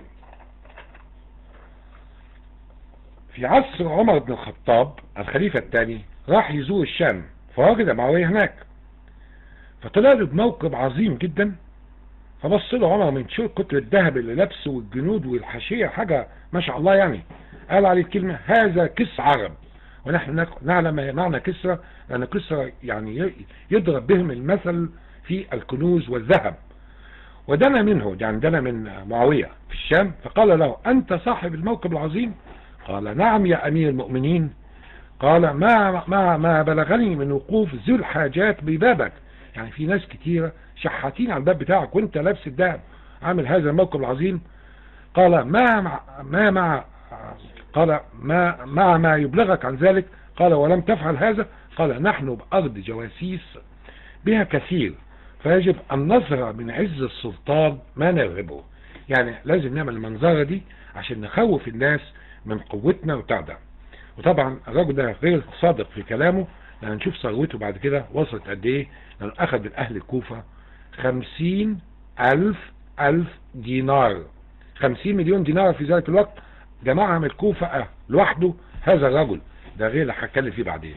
في عصر عمر بن الخطاب الخليفة الثاني راح يزور الشام فوجد معاوية هناك فطلع له بموكب عظيم جدا فبص له عمر من شو كتر الذهب اللي لابسه والجنود والحاشية حاجة ما شاء الله يعني قال عليه الكلمة هذا كس عرب ونحن نعلم معنى كسرى لأن كسرى يعني يضرب بهم المثل في الكنوز والذهب ودنا منه يعني دنا من معاوية في الشام فقال له أنت صاحب الموكب العظيم قال نعم يا أمير المؤمنين قال ما, ما, ما بلغني من وقوف ذو الحاجات ببابك يعني في ناس كتيرة شحاتين على الباب بتاعك وانت لابس الدهب عامل هذا الموكب العظيم قال ما مع ما مع قال ما مع ما يبلغك عن ذلك قال ولم تفعل هذا قال نحن بأرض جواسيس بها كثير فيجب أن نظهر من عز السلطان ما نرغبه يعني لازم نعمل المنظرة دي عشان نخوف الناس من قوتنا وبتاع ده وطبعا الراجل ده غير صادق في كلامه لان نشوف ثروته بعد كده وصلت قد ايه لانه اخذ من اهل الكوفة خمسين الف الف دينار خمسين مليون دينار في ذلك الوقت جماعة من الكوفة لوحده هذا الرجل ده غير اللي هتكلم فيه بعدين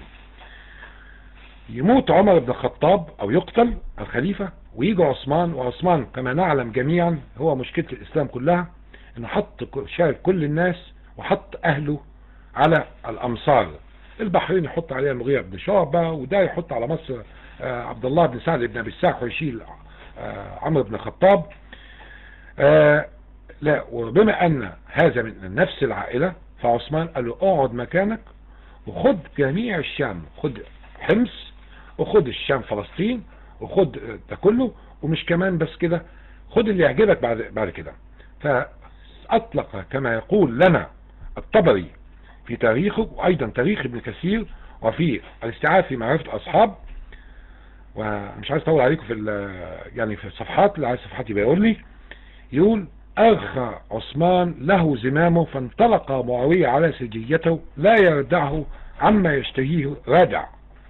يموت عمر بن الخطاب او يقتل الخليفة ويجي عثمان وعثمان كما نعلم جميعا هو مشكلة الاسلام كلها انه حط شارك كل الناس وحط اهله على الامصار البحرين يحط عليها المغيرة بن شعبة وده يحط على مصر آه عبد الله بن سعد بن ابي الساح ويشيل آه عمرو بن الخطاب آه لا وبما ان هذا من نفس العائلة فعثمان قال له اقعد مكانك وخد جميع الشام خد حمص وخد الشام فلسطين وخد ده كله ومش كمان بس كده خد اللي يعجبك بعد بعد كده فاطلق كما يقول لنا الطبري في تاريخه وايضا تاريخ ابن كثير وفي الاستيعاب في معرفة الاصحاب ومش عايز اطول عليكم في يعني في الصفحات اللي عايز صفحات يبقى يقول لي يقول ارخى عثمان له زمامه فانطلق معاوية على سجيته لا يردعه عما يشتهيه رادع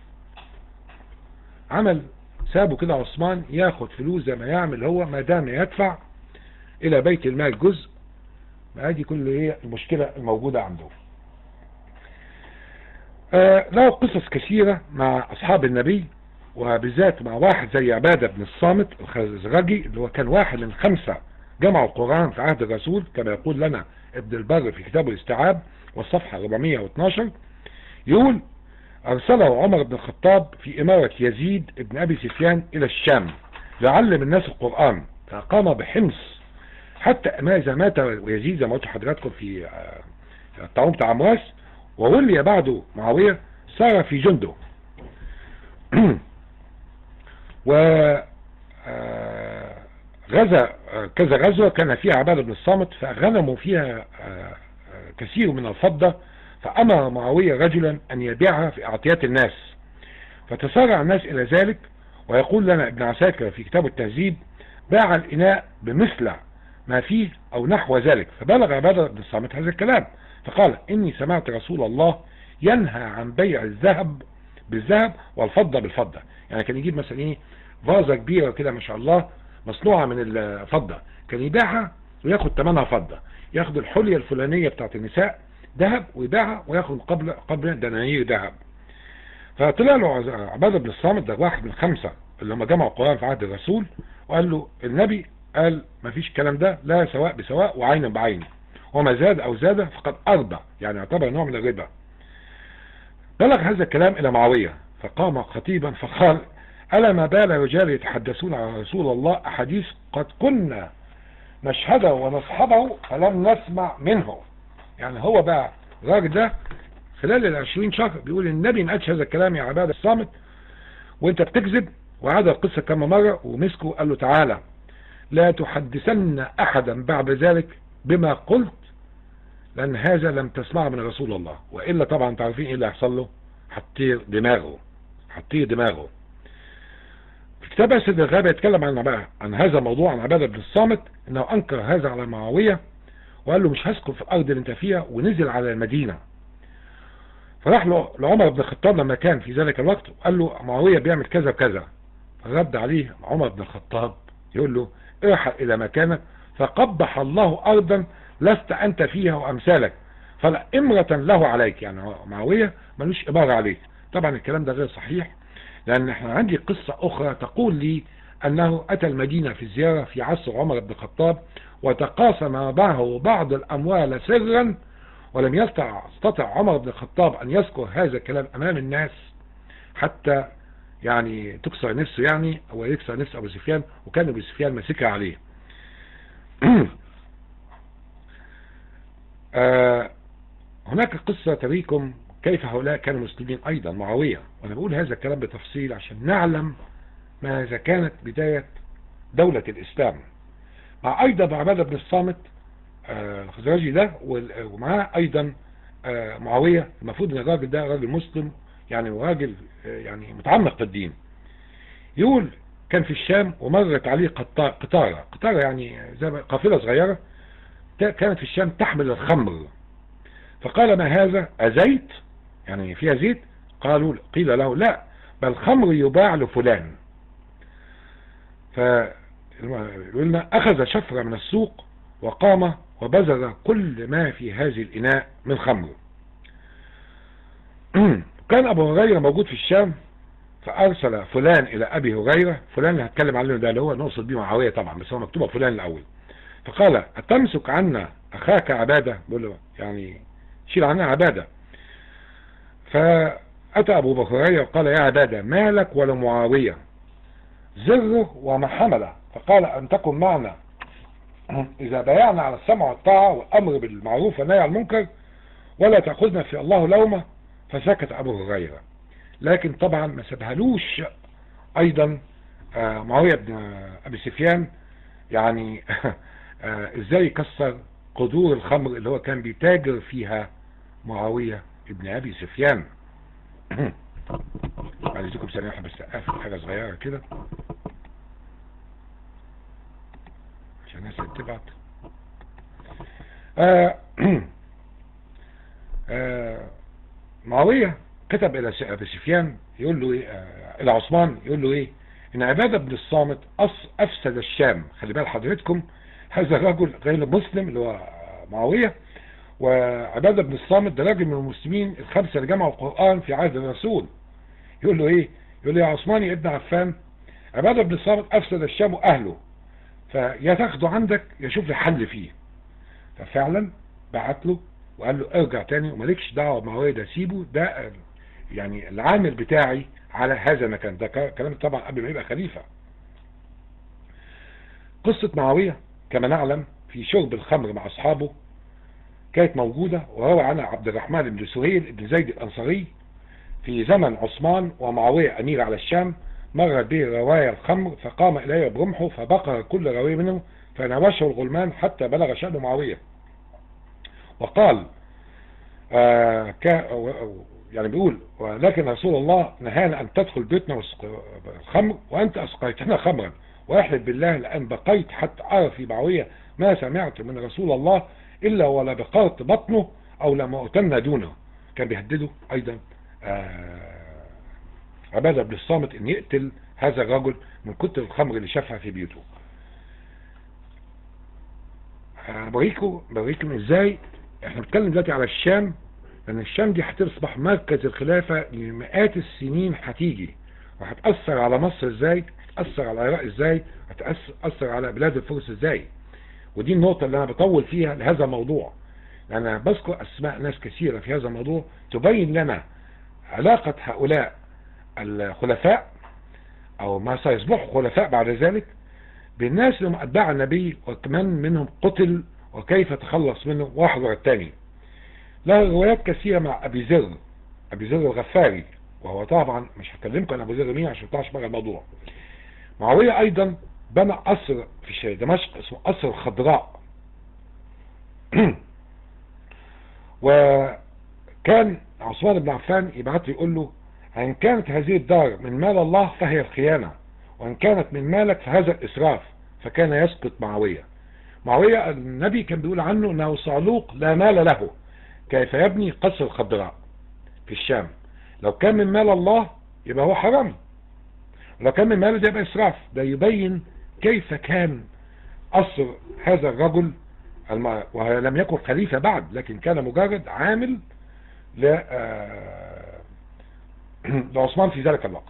عمل سابه كده عثمان ياخد فلوس زي ما يعمل هو ما دام يدفع الى بيت المال جزء ما دي كل ايه المشكلة الموجودة عنده آه له قصص كثيرة مع اصحاب النبي وبالذات مع واحد زي عبادة بن الصامت الخزرجي اللي هو كان واحد من خمسة جمعوا القرآن في عهد الرسول كما يقول لنا ابن البر في كتابه الاستيعاب والصفحة 412 يقول ارسله عمر بن الخطاب في امارة يزيد ابن ابي سفيان الى الشام ليعلم الناس القرآن فقام بحمص حتى ماذا مات يزيد زي ما قلت لحضراتكم في الطعام بتاع عمواس وولي بعده معاوية صار في جنده و غزا كذا غزوة كان فيها عبادة بن الصامت فغنموا فيها كثير من الفضة فأمر معاوية رجلا أن يبيعها في أعطيات الناس فتسارع الناس إلى ذلك ويقول لنا ابن عساكر في كتاب التهذيب باع الإناء بمثل ما فيه أو نحو ذلك فبلغ عبادة بن الصامت هذا الكلام فقال إني سمعت رسول الله ينهى عن بيع الذهب بالذهب والفضة بالفضة يعني كان يجيب مثلا ايه فازة كبيرة كده ما شاء الله مصنوعة من الفضة كان يبيعها وياخد ثمنها فضة ياخد الحلية الفلانية بتاعت النساء ذهب ويبيعها وياخد قبل قبل دنانير ذهب فطلع له عبادة بن الصامت ده واحد من خمسة اللي هم جمعوا القرآن في عهد الرسول وقال له النبي قال ما فيش الكلام ده لا سواء بسواء وعين بعين وما زاد او زاد فقد ارضى يعني يعتبر نوع من الربا بلغ هذا الكلام الى معاوية فقام خطيبا فقال ألا ما بال رجال يتحدثون عن رسول الله أحاديث قد كنا نشهده ونصحبه فلم نسمع منه يعني هو بقى الراجل ده خلال العشرين شهر بيقول النبي ما قالش هذا الكلام يا عبادة الصامت وانت بتكذب وعاد القصة كم مرة ومسكه قال له تعالى لا تحدثن أحدا بعد ذلك بما قلت لأن هذا لم تسمع من رسول الله وإلا طبعا تعرفين إيه اللي هيحصل له هتطير دماغه هتطير دماغه في كتاب أسد الغابة يتكلم عن بقى عن هذا الموضوع عن عبادة بن الصامت انه انكر هذا على معاوية وقال له مش هسكن في الارض اللي انت فيها ونزل على المدينة فراح له لعمر بن الخطاب لما كان في ذلك الوقت وقال له معاوية بيعمل كذا وكذا فرد عليه عمر بن الخطاب يقول له ارحل الى مكانك فقبح الله ارضا لست انت فيها وامثالك فلا امرة له عليك يعني معاوية ملوش ابارة عليك طبعا الكلام ده غير صحيح لان احنا عندي قصة اخرى تقول لي انه اتى المدينة في الزيارة في عصر عمر بن الخطاب وتقاسم معه بعض الاموال سرا ولم يستطع استطع عمر بن الخطاب ان يذكر هذا الكلام امام الناس حتى يعني تكسر نفسه يعني او يكسر نفس ابو سفيان وكان ابو سفيان ماسكها عليه آه هناك قصة تريكم كيف هؤلاء كانوا مسلمين ايضا معاوية وانا بقول هذا الكلام بتفصيل عشان نعلم ماذا كانت بداية دولة الاسلام مع ايضا عبادة بن الصامت آه الخزرجي ده ومعاه ايضا آه معاوية المفروض ان الراجل ده راجل مسلم يعني راجل يعني متعمق في الدين يقول كان في الشام ومرت عليه قطارة قطارة يعني زي قافلة صغيرة كانت في الشام تحمل الخمر فقال ما هذا أزيت يعني فيها زيت قالوا قيل له لا بل خمر يباع لفلان فقلنا أخذ شفرة من السوق وقام وبذل كل ما في هذه الإناء من خمر كان ابو هريرة موجود في الشام فارسل فلان الى ابي هريرة فلان اللي هتكلم عنه ده اللي هو نقصد بيه معاوية طبعا بس هو مكتوبة فلان الاول فقال اتمسك عنا اخاك عبادة بقول له يعني شيل عنا عبادة فاتى ابو هريرة وقال يا عبادة مالك ولا معاوية زره وما حمله فقال ان تكن معنا اذا بايعنا على السمع والطاعة والامر بالمعروف والنهي عن المنكر ولا تأخذنا في الله لومه فسكت ابو هريرة لكن طبعا ما سبهلوش ايضا معاوية بن ابي سفيان يعني ازاي يكسر قدور الخمر اللي هو كان بيتاجر فيها معاوية ابن ابي سفيان عايزكم ثانية واحدة بس اقفل حاجة صغيرة كده عشان الناس اللي بتبعت آه آه معاوية كتب الى ابي سفيان يقول له ايه آه الى عثمان يقول له ايه ان عبادة بن الصامت افسد الشام خلي بال حضرتكم هذا الرجل غير مسلم اللي هو معاوية وعبادة بن الصامت ده راجل من المسلمين الخمسة اللي جمعوا القرآن في عهد الرسول يقول له ايه يقول له يا عثمان يا ابن عفان عبادة بن الصامت افسد الشام واهله فيا تاخده عندك يا شوف لي حل فيه ففعلا بعت له وقال له ارجع تاني ومالكش دعوه بمعاويه ده سيبه ده يعني العامل بتاعي على هذا المكان ده كلام طبعا قبل ما يبقى خليفه قصه معاويه كما نعلم في شرب الخمر مع اصحابه كانت موجوده وروى عنها عبد الرحمن بن سهيل بن زيد الانصاري في زمن عثمان ومعاويه امير على الشام مرت به رواية الخمر فقام إليه برمحه فبقر كل راوية منه فنوشه الغلمان حتى بلغ شأن معاوية وقال آه يعني بيقول ولكن رسول الله نهانا أن تدخل بيتنا الخمر وأنت أسقيتنا خمرا وأحلف بالله لأن بقيت حتى أرى في معاوية ما سمعت من رسول الله إلا ولا بقرت بطنه أو لما أتنا دونه كان بيهدده أيضا آه عبادة بن الصامت ان يقتل هذا الرجل من كتر الخمر اللي شافها في بيوته بوريكم بوريكم ازاي احنا بنتكلم دلوقتي على الشام لان الشام دي هتصبح مركز الخلافة لمئات السنين هتيجي وهتأثر على مصر ازاي هتأثر على العراق ازاي هتأثر على بلاد الفرس ازاي ودي النقطة اللي انا بطول فيها لهذا الموضوع لان انا بذكر اسماء ناس كثيرة في هذا الموضوع تبين لنا علاقة هؤلاء الخلفاء او ما سيصبحوا خلفاء بعد ذلك بالناس اللي اتباع النبي وكمان منهم قتل وكيف تخلص منه واحد ورا الثاني له روايات كثيرة مع ابي ذر ابي ذر الغفاري وهو طبعا مش هكلمكم عن ابو ذر مين عشان مطلعش بره الموضوع معاوية ايضا بنى قصر في دمشق اسمه قصر الخضراء وكان عثمان بن عفان يبعت له يقول له ان كانت هذه الدار من مال الله فهي الخيانة وان كانت من مالك فهذا الاسراف فكان يسقط معاوية معاوية النبي كان بيقول عنه انه صعلوق لا مال له كيف يبني قصر الخضراء في الشام لو كان من مال الله يبقى هو حرامي لو كان من ماله ده يبقى اسراف ده يبين كيف كان أصر هذا الرجل الم... ولم يكن خليفة بعد لكن كان مجرد عامل ل... آه، لعثمان في ذلك الوقت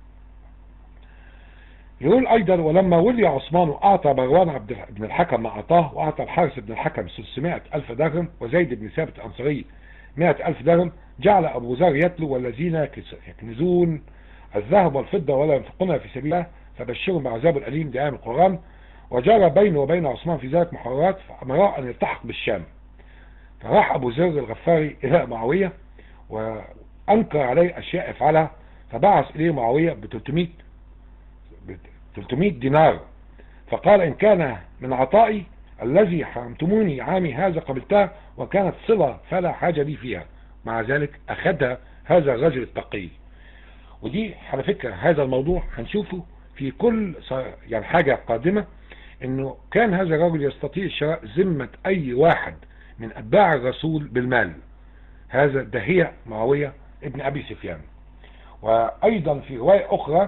يقول ايضا ولما ولي عثمان اعطى مروان عبد بن الحكم ما اعطاه واعطى الحارث بن الحكم 600 الف درهم وزيد بن ثابت الانصاري 100 الف درهم جعل ابو ذر يتلو والذين يكنزون الذهب والفضة ولا ينفقونها في سبيل الله فبشرهم بعذاب الاليم دعام القرآن وجرى بينه وبين عثمان في ذلك محاورات فامره ان يلتحق بالشام فراح ابو ذر الغفاري الى معاوية وانكر عليه اشياء يفعلها فبعث اليه معاوية ب 300 300 دينار فقال إن كان من عطائي الذي حرمتموني عامي هذا قبلتها وكانت صلة فلا حاجة لي فيها مع ذلك أخذها هذا الرجل التقي ودي على فكرة هذا الموضوع هنشوفه في كل يعني حاجة قادمة انه كان هذا الرجل يستطيع شراء ذمة اي واحد من اتباع الرسول بالمال هذا ده هي معاوية ابن ابي سفيان وايضا في رواية اخرى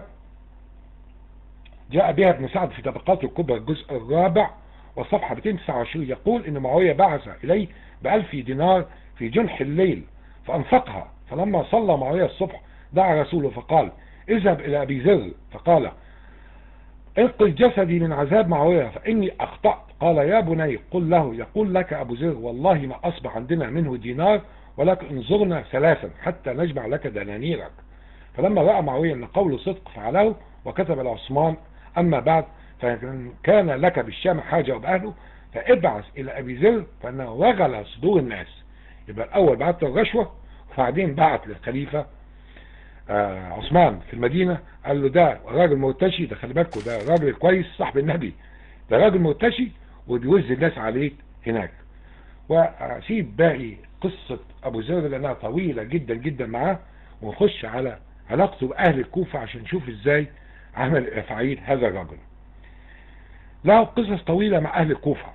جاء بها ابن سعد في طبقات الكبرى الجزء الرابع والصفحة 229 يقول ان معاوية بعث اليه بألف دينار في جنح الليل فانفقها فلما صلى معاوية الصبح دعا رسوله فقال اذهب الى ابي ذر فقال انقذ جسدي من عذاب معاوية فاني اخطأت قال يا بني قل له يقول لك ابو ذر والله ما اصبح عندنا منه دينار ولكن انظرنا ثلاثا حتى نجمع لك دنانيرك فلما رأى معاوية ان قول صدق فعله وكتب لعثمان أما بعد فإن كان لك بالشام حاجة وبأهله فابعث إلى أبي ذر فإنه وغل صدور الناس يبقى الأول بعت له الرشوة وبعدين بعت للخليفة آه عثمان في المدينة قال له ده راجل مرتشي ده خلي بالكم ده راجل كويس صاحب النبي ده راجل مرتشي وبيوز الناس عليه هناك وأسيب باقي قصة أبو ذر لأنها طويلة جدا جدا معاه ونخش على علاقته بأهل الكوفة عشان نشوف ازاي عمل افعيل هذا الرجل له قصص طويلة مع اهل الكوفة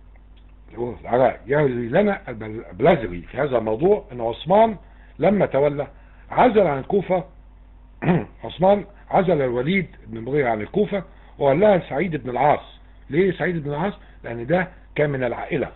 يروي لنا البلازري في هذا الموضوع ان عثمان لما تولى عزل عن الكوفة عثمان عزل الوليد بن مغيرة عن الكوفة وولاها سعيد بن العاص ليه سعيد بن العاص لان ده كان من العائلة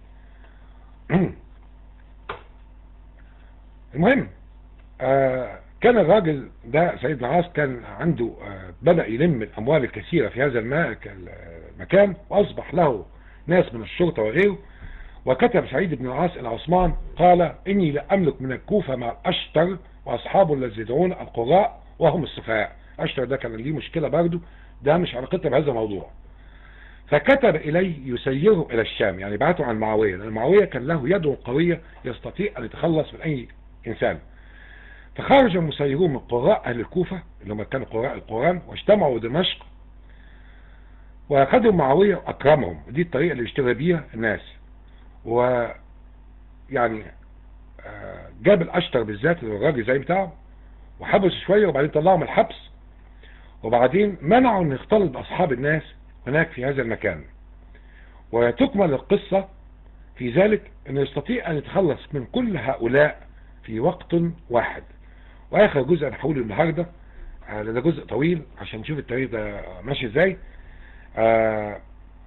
المهم آه كان الراجل ده سيد العاص كان عنده بدأ يلم الأموال الكثيرة في هذا المكان وأصبح له ناس من الشرطة وغيره وكتب سعيد بن العاص إلى عثمان قال إني لا أملك من الكوفة مع أشتر وأصحابه الذي يدعون القراء وهم السفهاء أشتر ده كان ليه مشكلة برضه ده مش علاقتها بهذا الموضوع فكتب إليه يسيره إلى الشام يعني بعته عن معاوية لأن معاوية كان له يد قوية يستطيع أن يتخلص من أي إنسان فخرج المسيرون من قراء أهل الكوفة اللي هم كانوا قراء القرآن واجتمعوا دمشق وأخذوا معاوية وأكرمهم دي الطريقة اللي اشترى بيها الناس و يعني جاب الأشتر بالذات الراجل زي بتاعه وحبسه شوية وبعدين طلعهم الحبس وبعدين منعوا ان يختلط بأصحاب الناس هناك في هذا المكان وتكمل القصة في ذلك انه يستطيع ان يتخلص من كل هؤلاء في وقت واحد واخر جزء انا هقوله النهارده ده جزء طويل عشان نشوف التاريخ ده ماشي ازاي آه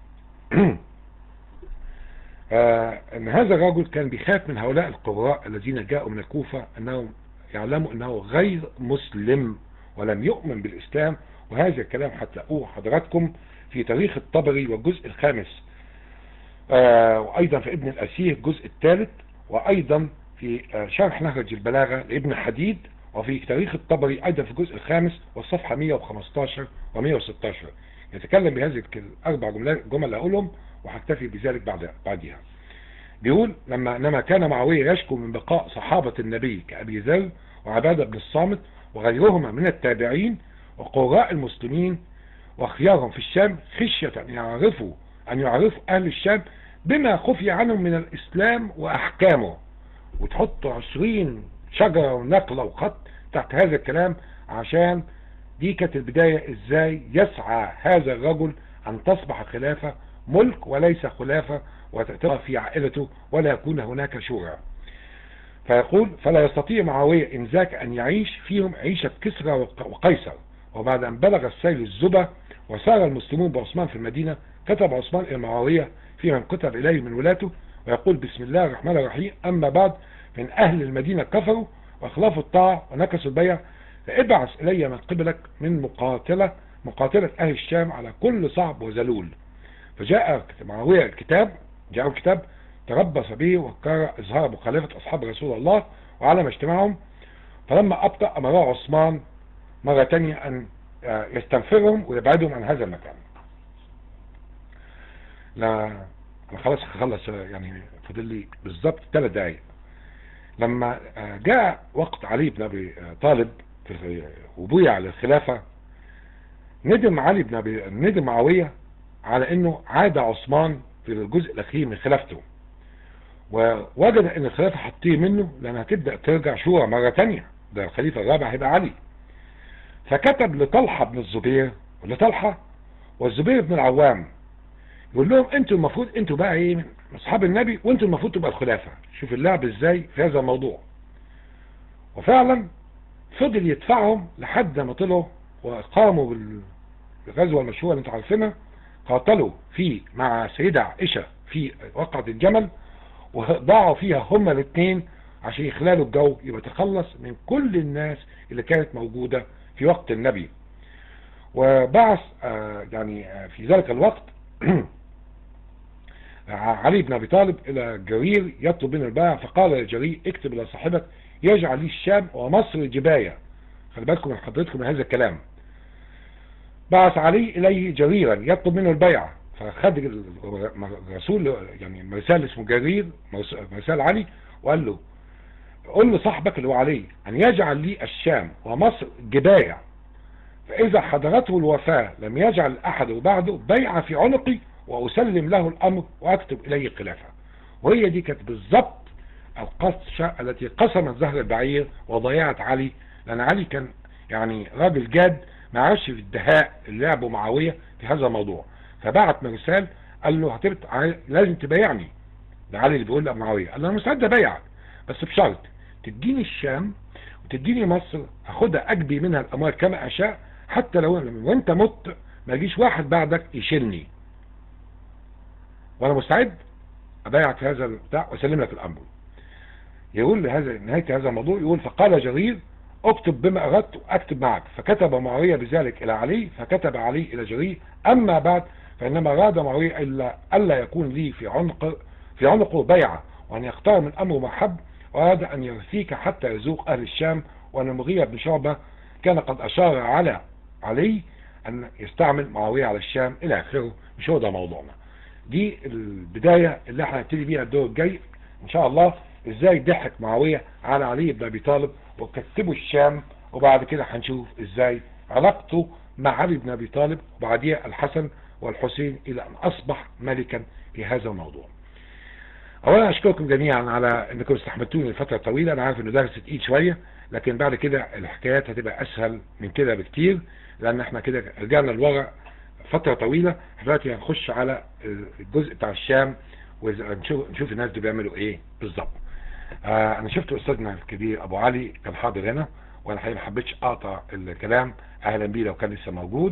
آه ان هذا الرجل كان بيخاف من هؤلاء القراء الذين جاءوا من الكوفة انهم يعلموا انه غير مسلم ولم يؤمن بالاسلام وهذا الكلام هتلاقوه حضراتكم في تاريخ الطبري والجزء الخامس آه وايضا في ابن الاسير الجزء الثالث وايضا في شرح نهج البلاغة لابن حديد وفي تاريخ الطبري أيضا في الجزء الخامس والصفحة 115 و116 يتكلم بهذه الأربع جمل اللي أقولهم وهكتفي بذلك بعد بعدها بيقول لما انما كان معاوية يشكو من بقاء صحابة النبي كأبي ذر وعبادة بن الصامت وغيرهما من التابعين وقراء المسلمين وخيارهم في الشام خشية أن يعرفوا أن يعرفوا أهل الشام بما خفي عنهم من الإسلام وأحكامه وتحط عشرين شجرة ونقلة وخط تحت هذا الكلام عشان دي كانت البداية ازاي يسعى هذا الرجل ان تصبح خلافة ملك وليس خلافة وتأتي في عائلته ولا يكون هناك شورى فيقول فلا يستطيع معاوية إن ذاك أن يعيش فيهم عيشة كسرى وقيصر وبعد أن بلغ السيل الزبا وسار المسلمون بعثمان في المدينة كتب عثمان إلى معاوية في من كتب إليه من ولاته ويقول بسم الله الرحمن الرحيم أما بعد من أهل المدينة كفروا وأخلافوا الطاعة ونكسوا البيع فابعث إلي من قبلك من مقاتلة مقاتلة أهل الشام على كل صعب وزلول فجاء معاوية الكتاب جاء الكتاب تربص به وكر إظهار مخالفة أصحاب رسول الله وعلم اجتماعهم فلما أبطأ أمره عثمان مرة تانية أن يستنفرهم ويبعدهم عن هذا المكان لا أنا خلاص هخلص يعني فاضل لي بالظبط ثلاث دقايق لما جاء وقت علي بن أبي طالب في وبويع للخلافة ندم علي بن أبي ندم معاوية على انه عاد عثمان في الجزء الاخير من خلافته ووجد ان الخلافة هتطير منه لانها هتبدأ ترجع شورى مرة تانية ده الخليفة الرابع هيبقى علي فكتب لطلحة بن الزبير ولطلحة والزبير بن العوام يقول لهم انتوا المفروض انتوا بقى ايه من اصحاب النبي وانتوا المفروض تبقى الخلافة شوف اللعب ازاي في هذا الموضوع وفعلا فضل يدفعهم لحد ما طلعوا وقاموا بالغزوة المشهورة اللي انتوا عارفينها قاتلوا في مع سيدة عائشة في وقعة الجمل وضاعوا فيها هما الاثنين عشان يخلالوا الجو يبقى تخلص من كل الناس اللي كانت موجودة في وقت النبي وبعث يعني في ذلك الوقت علي بن ابي طالب الى جرير يطلب منه البيع فقال لجرير اكتب الى صاحبك يجعل لي الشام ومصر جباية خلي بالكم من حضرتكم من هذا الكلام بعث علي اليه جريرا يطلب منه البيع فخد الرسول يعني مرسال اسمه جرير مرسال علي وقال له قل لصاحبك اللي هو علي ان يجعل لي الشام ومصر جباية فاذا حضرته الوفاة لم يجعل احد بعده بيع في عنقي واسلم له الامر واكتب اليه خلافة وهي دي كانت بالظبط القصة التي قسمت زهر البعير وضيعت علي لان علي كان يعني راجل جاد ما عرفش في الدهاء اللي لعبه معاوية في هذا الموضوع فبعت مرسال قال له هتبت لازم تبايعني ده علي اللي بيقول لمعاوية قال له انا مستعد ابايعك بس بشرط تديني الشام وتديني مصر هاخدها اجبي منها الاموال كما اشاء حتى لو وانت مت ما يجيش واحد بعدك يشيلني وانا مستعد ابايعك في هذا البتاع واسلم لك الامر يقول هذا نهاية هذا الموضوع يقول فقال جرير اكتب بما اردت واكتب معك فكتب معاوية بذلك الى علي فكتب علي الى جرير اما بعد فانما اراد معاوية الا الا يكون لي في عنق في عنقه بيعة وان يختار من امره ما حب واراد ان يرثيك حتى يذوق اهل الشام وان المغيرة بن شعبة كان قد اشار على علي ان يستعمل معاوية على الشام الى اخره مش هو ده موضوعنا دي البداية اللي احنا هنبتدي بيها الدور الجاي ان شاء الله ازاي ضحك معاوية على علي بن ابي طالب وكتبوا الشام وبعد كده هنشوف ازاي علاقته مع علي بن ابي طالب وبعديها الحسن والحسين الى ان اصبح ملكا في هذا الموضوع اولا اشكركم جميعا على انكم استحملتوني لفترة طويلة انا عارف انه درس تقيل شوية لكن بعد كده الحكايات هتبقى اسهل من كده بكتير لان احنا كده رجعنا لورا فترة طويلة دلوقتي هنخش على الجزء بتاع الشام ونشوف نشوف الناس دي بيعملوا ايه بالظبط آه انا شفت استاذنا الكبير ابو علي كان حاضر هنا وانا حقيقة ما حبيتش اقطع الكلام اهلا بيه لو كان لسه موجود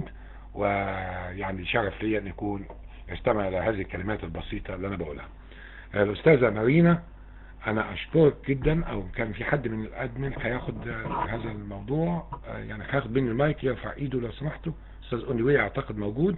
ويعني شرف لي ان يكون يستمع الى هذه الكلمات البسيطة اللي انا بقولها آه الاستاذة مارينا انا اشكرك جدا او كان في حد من الادمن هياخد هذا الموضوع آه يعني هياخد مني المايك يرفع ايده لو سمحتوا استاذ اونيوي اعتقد موجود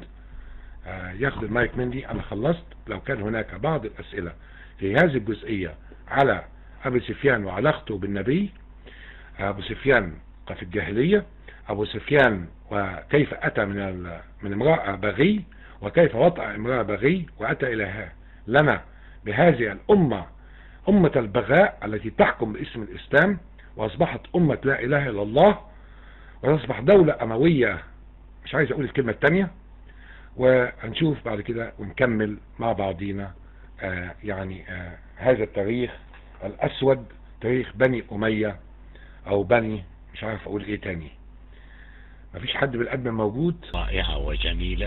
ياخد المايك مني انا خلصت لو كان هناك بعض الاسئلة في هذه الجزئية على ابو سفيان وعلاقته بالنبي ابو سفيان في الجاهلية ابو سفيان وكيف اتى من من امرأة بغي وكيف وطأ امرأة بغي واتى الى لنا بهذه الامة امة البغاء التي تحكم باسم الاسلام واصبحت امة لا اله الا الله وتصبح دولة اموية مش عايز اقول الكلمة التانية وهنشوف بعد كده ونكمل مع بعضينا آه يعني آه هذا التاريخ الاسود تاريخ بني امية او بني مش عارف اقول ايه تاني مفيش حد بالادمن موجود رائعة وجميلة